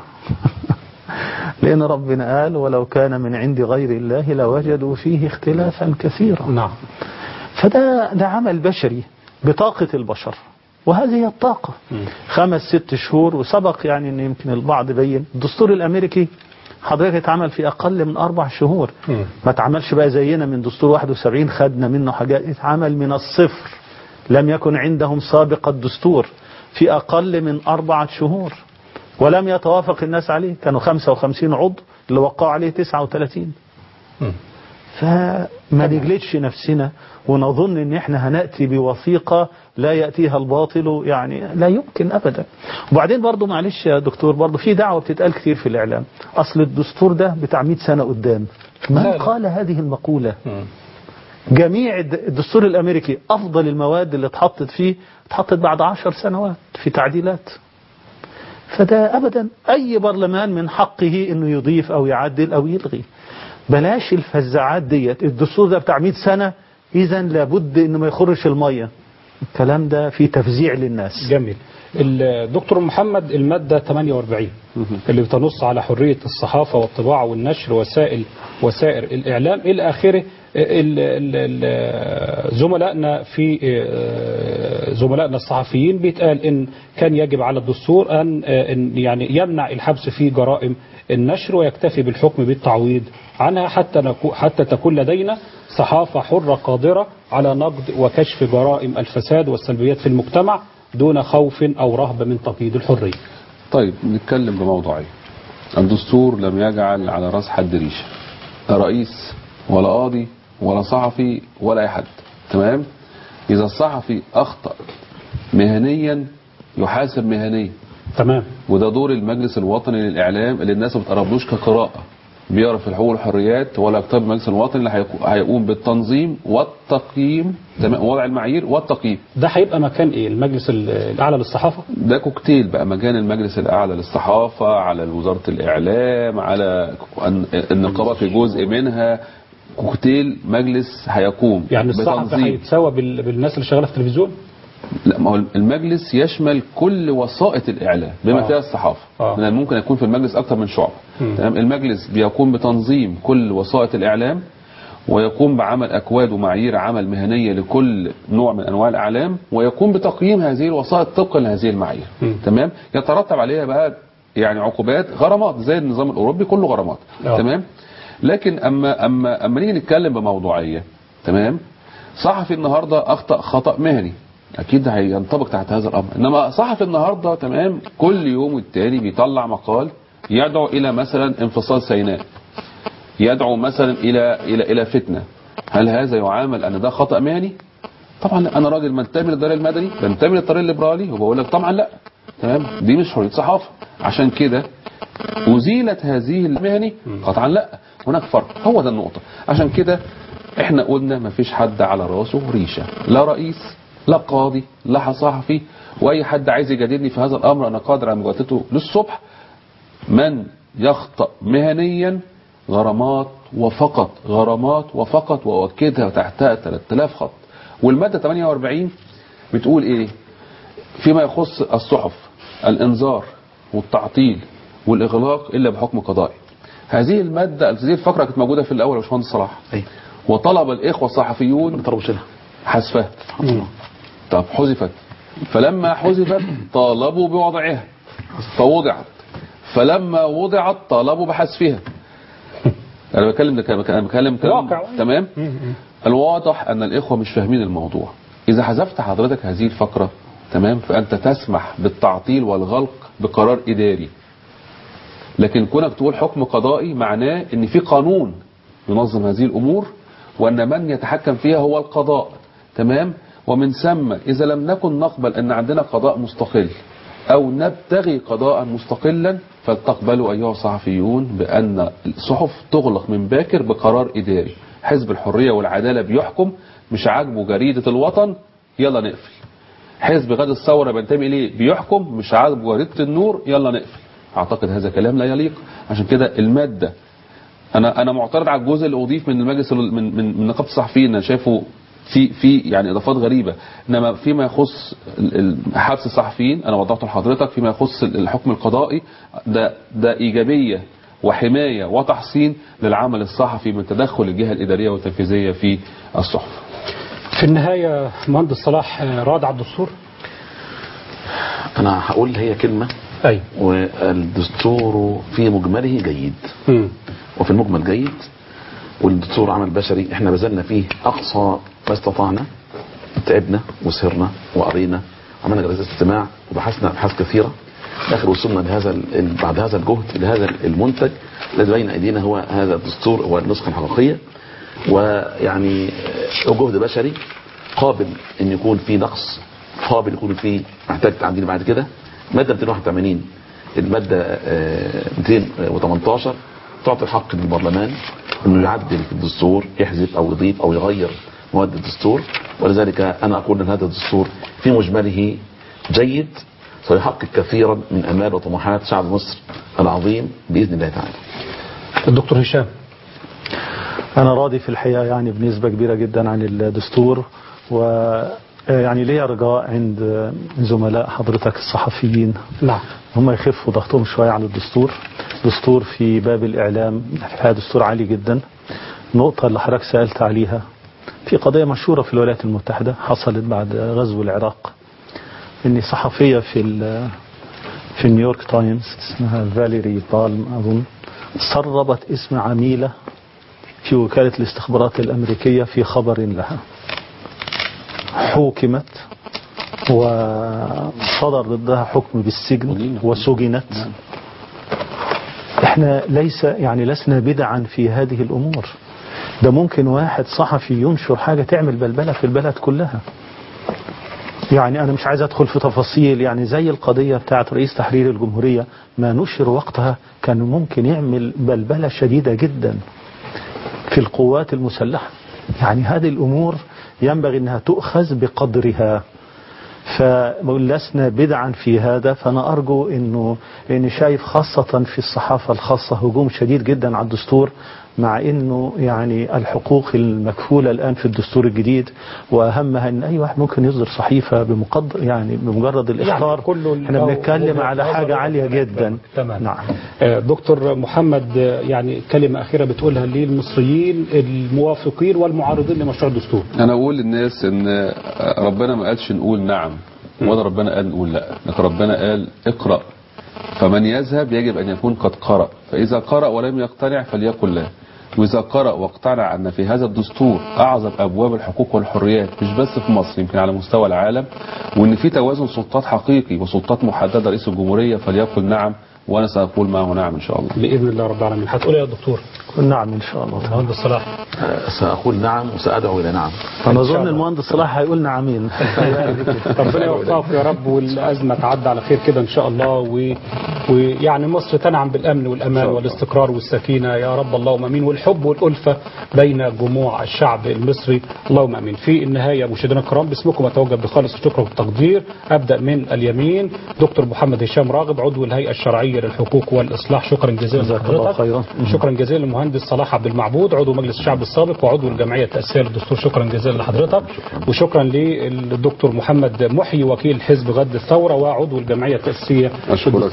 لأن ربنا قال ولو كان من عند غير الله لوجدوا فيه اختلافا كثيرا نعم فده ده عمل بشري بطاقة البشر وهذه هي الطاقة خمس ست شهور وسبق يعني ان يمكن البعض بين الدستور الامريكي حضرتك اتعمل في اقل من اربع شهور ما اتعملش بقى زينا من دستور 71 خدنا منه حاجات اتعمل من الصفر لم يكن عندهم سابقة دستور في اقل من اربعة شهور ولم يتوافق الناس عليه كانوا 55 عضو اللي وقعوا عليه 39 فما نجلدش نفسنا ونظن ان احنا هنأتي بوثيقة لا يأتيها الباطل يعني لا يمكن ابدا وبعدين برضو معلش يا دكتور برضو في دعوة بتتقال كتير في الاعلام اصل الدستور ده بتاع 100 سنة قدام من لا لا. قال هذه المقولة جميع الد- الدستور الامريكي افضل المواد اللي اتحطت فيه اتحطت بعد عشر سنوات في تعديلات فده ابدا اي برلمان من حقه انه يضيف او يعدل او يلغي بلاش الفزاعات ديت الدستور ده بتاع 100 سنة اذا لابد انه ما يخرش المية الكلام ده فيه تفزيع للناس جميل الدكتور محمد المادة 48 اللي بتنص على حرية الصحافة والطباعة والنشر وسائل وسائر الإعلام إلى آخره ال- ال- ال- زملائنا في آه، زملائنا الصحفيين بيتقال إن كان يجب على الدستور أن آه، إن يعني يمنع الحبس في جرائم النشر ويكتفي بالحكم بالتعويض عنها حتى نكو حتى تكون لدينا صحافة حرة قادرة على نقد وكشف جرائم الفساد والسلبيات في المجتمع دون خوف أو رهبة من تقييد الحرية طيب نتكلم بموضوعية الدستور لم يجعل على راس حد ريشة لا رئيس ولا قاضي ولا صحفي ولا أي حد تمام إذا الصحفي أخطأ مهنيا يحاسب مهنيا تمام وده دور المجلس الوطني للإعلام اللي الناس ما بتقربلوش كقراءة بيعرف الحقوق والحريات ولا كتاب المجلس الوطني اللي هيقو- هيقوم بالتنظيم والتقييم تمام وضع المعايير والتقييم ده هيبقى مكان إيه المجلس ال- الأعلى للصحافة ده كوكتيل بقى مكان المجلس الأعلى للصحافة على وزارة الإعلام على النقابة في جزء منها كوكتيل مجلس هيقوم يعني الصحفي بتنظيم هيتساوى بال- بالناس اللي شغالة في التلفزيون لا ما هو المجلس يشمل كل وسائط الإعلام بما آه. فيها الصحافة آه. لأن ممكن يكون في المجلس أكثر من شعب مم. تمام المجلس بيقوم بتنظيم كل وسائط الإعلام ويقوم بعمل أكواد ومعايير عمل مهنية لكل نوع من أنواع الإعلام ويقوم بتقييم هذه الوسائط طبقا لهذه المعايير تمام يترتب عليها بقى يعني عقوبات غرامات زي النظام الأوروبي كله غرامات آه. تمام لكن أما أما أما نيجي نتكلم بموضوعية تمام صحفي النهارده أخطأ خطأ مهني اكيد هينطبق تحت هذا الامر انما صحفي النهارده تمام كل يوم والتاني بيطلع مقال يدعو الى مثلا انفصال سيناء يدعو مثلا الى الى الى فتنه هل هذا يعامل ان ده خطا مهني طبعا لا انا راجل منتمي للدار المدني بنتمي للطريق الليبرالي وبقول لك طبعا لا تمام دي مش حريه صحافه عشان كده أزيلت هذه المهني قطعا لا هناك فرق هو ده النقطة عشان كده احنا قلنا ما فيش حد على راسه ريشة لا رئيس لا قاضي لا صحفي واي حد عايز يجادلني في هذا الامر انا قادر على مجادلته للصبح من يخطأ مهنيا غرامات وفقط غرامات وفقط واؤكدها تحتها 3000 خط والمادة 48 بتقول ايه فيما يخص الصحف الانذار والتعطيل والاغلاق الا بحكم قضائي هذه المادة هذه الفقرة كانت موجودة في الاول يا باشمهندس صلاح وطلب الإخوة الصحفيون حذفها طب حذفت فلما حذفت طالبوا بوضعها فوضعت فلما وضعت طالبوا بحذفها انا بتكلم ده انا بتكلم كلام واقع. تمام الواضح ان الاخوه مش فاهمين الموضوع اذا حذفت حضرتك هذه الفقره تمام فانت تسمح بالتعطيل والغلق بقرار اداري لكن كونك تقول حكم قضائي معناه ان في قانون ينظم هذه الامور وان من يتحكم فيها هو القضاء تمام ومن ثم اذا لم نكن نقبل ان عندنا قضاء مستقل او نبتغي قضاء مستقلا فلتقبلوا ايها الصحفيون بان الصحف تغلق من باكر بقرار اداري حزب الحريه والعداله بيحكم مش عاجبه جريده الوطن يلا نقفل حزب غد الثوره بنتمي اليه بيحكم مش عاجبه جريده النور يلا نقفل اعتقد هذا كلام لا يليق عشان كده الماده انا انا معترض على الجزء اللي اضيف من المجلس من من, من نقابه الصحفيين انا شايفه في في يعني اضافات غريبه انما فيما يخص ال- ال- حبس الصحفيين انا وضحته لحضرتك فيما يخص ال- الحكم القضائي ده ده ايجابيه وحمايه وتحصين للعمل الصحفي من تدخل الجهه الاداريه والتنفيذيه في الصحف. في النهاية مهندس صلاح آه، رادع الدستور انا هقول هي كلمه ايوه والدستور في مجمله جيد مم. وفي المجمل جيد والدستور عمل بشري احنا بذلنا فيه اقصى ما استطعنا تعبنا وسهرنا وقرينا عملنا جلسات استماع وبحثنا ابحاث كثيره اخر وصلنا لهذا ال- ال- بعد هذا الجهد لهذا المنتج الذي بين ايدينا هو هذا الدستور هو النسخه الحقيقيه ويعني آه، جهد بشري قابل ان يكون فيه نقص قابل يكون فيه محتاج تعديل بعد كده ماده 281 الماده آه، 218 تعطي الحق للبرلمان انه يعدل في الدستور يحذف او يضيف او يغير مواد الدستور ولذلك انا اقول ان هذا الدستور في مجمله جيد سيحقق كثيرا من امال وطموحات شعب مصر العظيم باذن الله تعالى. الدكتور هشام أنا راضي في الحقيقة يعني بنسبة كبيرة جدا عن الدستور و يعني ليا رجاء عند زملاء حضرتك الصحفيين نعم هم يخفوا ضغطهم شوية على الدستور دستور في باب الإعلام في الحقيقة دستور عالي جدا النقطة اللي حضرتك سألت عليها في قضية مشهورة في الولايات المتحدة حصلت بعد غزو العراق إن صحفية في ال- في نيويورك تايمز اسمها فاليري بالم أظن سربت اسم عميلة في وكالة الاستخبارات الأمريكية في خبر لها حوكمت وصدر ضدها حكم بالسجن وسجنت احنا ليس يعني لسنا بدعا في هذه الأمور ده ممكن واحد صحفي ينشر حاجة تعمل بلبلة في البلد كلها يعني أنا مش عايز أدخل في تفاصيل يعني زي القضية بتاعت رئيس تحرير الجمهورية ما نشر وقتها كان ممكن يعمل بلبلة شديدة جدا في القوات المسلحة يعني هذه الأمور ينبغي أنها تؤخذ بقدرها فلسنا بدعا في هذا فأنا أرجو أنه لأني شايف خاصة في الصحافة الخاصة هجوم شديد جدا على الدستور مع أنه يعني الحقوق المكفولة الآن في الدستور الجديد وأهمها أن أي واحد ممكن يصدر صحيفة بمقدر يعني بمجرد الإخطار كله احنا له بنتكلم وجهة على نظر حاجة عالية وجهة جدا تمام نعم آه، دكتور محمد آه، يعني كلمة أخيرة بتقولها للمصريين الموافقين والمعارضين لمشروع الدستور انا اقول للناس ان ربنا ما قالش نقول نعم ولا ربنا قال نقول لا لكن ربنا قال اقرا فمن يذهب يجب ان يكون قد قرا فاذا قرا ولم يقتنع فليقل لا واذا قرا واقتنع ان في هذا الدستور اعظم ابواب الحقوق والحريات مش بس في مصر يمكن على مستوى العالم وان في توازن سلطات حقيقي وسلطات محدده رئيس الجمهوريه فليقل نعم وانا ساقول معه نعم ان شاء الله بإذن الله رب العالمين هتقول إيه يا دكتور نعم إن شاء الله مهندس صلاح آه، ساقول نعم وسادعو الى نعم. أنا أظن المهندس صلاح هيقول نعمين ربنا يوفقك يا رب والأزمة تعدي على خير كده إن شاء الله و... ويعني مصر تنعم بالأمن والأمان والاستقرار والسكينة يا رب اللهم أمين والحب والألفة بين جموع الشعب المصري اللهم أمين في النهاية مشاهدينا الكرام باسمكم أتوجه بخالص الشكر والتقدير أبدأ من اليمين دكتور محمد هشام راغب عضو الهيئة الشرعية للحقوق والإصلاح شكرا جزيلا جزاك الله لحضرتك خيرا. شكرا جزيلا للمهندس صلاح عبد المعبود عضو مجلس الشعب السابق وعضو الجمعية التأسيسية للدستور شكرا جزيلا لحضرتك وشكرا للدكتور محمد محيي وكيل حزب غد الثورة وعضو الجمعية التأسيسية أشكرك للدستور يا شكرا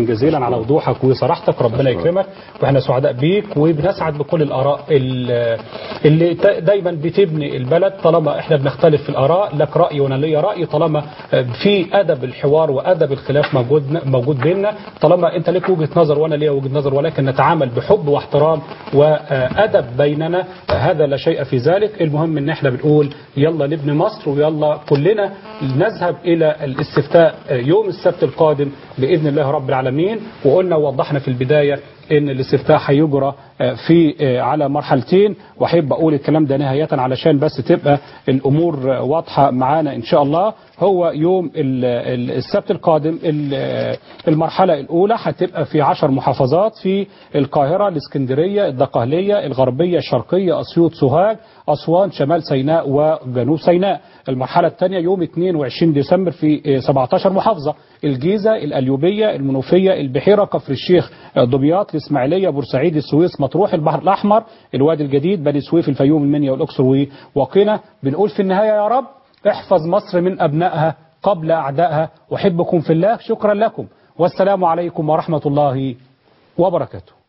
جزيلا على وضوحك وصراحتك ربنا يكرمك واحنا سعداء بيك وبنسعد بكل الاراء ال- اللي تا- دايما بتبني البلد طالما احنا بنختلف في الاراء لك راي وانا ليا راي طالما في ادب الحوار وادب الخلاف موجود موجود بيننا طالما انت لك وجهه نظر وانا ليا وجهه نظر ولكن نتعامل بحب واحترام وادب بيننا هذا لا شيء في ذلك المهم ان احنا بنقول يلا نبني مصر ويلا كلنا نذهب الى الاستفتاء يوم السبت القادم باذن الله رب العالمين وقلنا ووضحنا في البدايه ان الاستفتاء هيجرى في على مرحلتين واحب اقول الكلام ده نهايه علشان بس تبقى الامور واضحه معانا ان شاء الله هو يوم ال- ال- السبت القادم ال- المرحله الاولى هتبقى في عشر محافظات في القاهره الاسكندريه الدقهليه الغربيه الشرقيه اسيوط سوهاج اسوان شمال سيناء وجنوب سيناء المرحله الثانيه يوم 22 ديسمبر في 17 محافظه الجيزه القليوبيه المنوفيه البحيره كفر الشيخ دمياط الاسماعيليه بورسعيد السويس مطروح البحر الاحمر الوادي الجديد بني سويف الفيوم المنيا والاقصر وقنا بنقول في النهايه يا رب احفظ مصر من ابنائها قبل اعدائها احبكم في الله شكرا لكم والسلام عليكم ورحمه الله وبركاته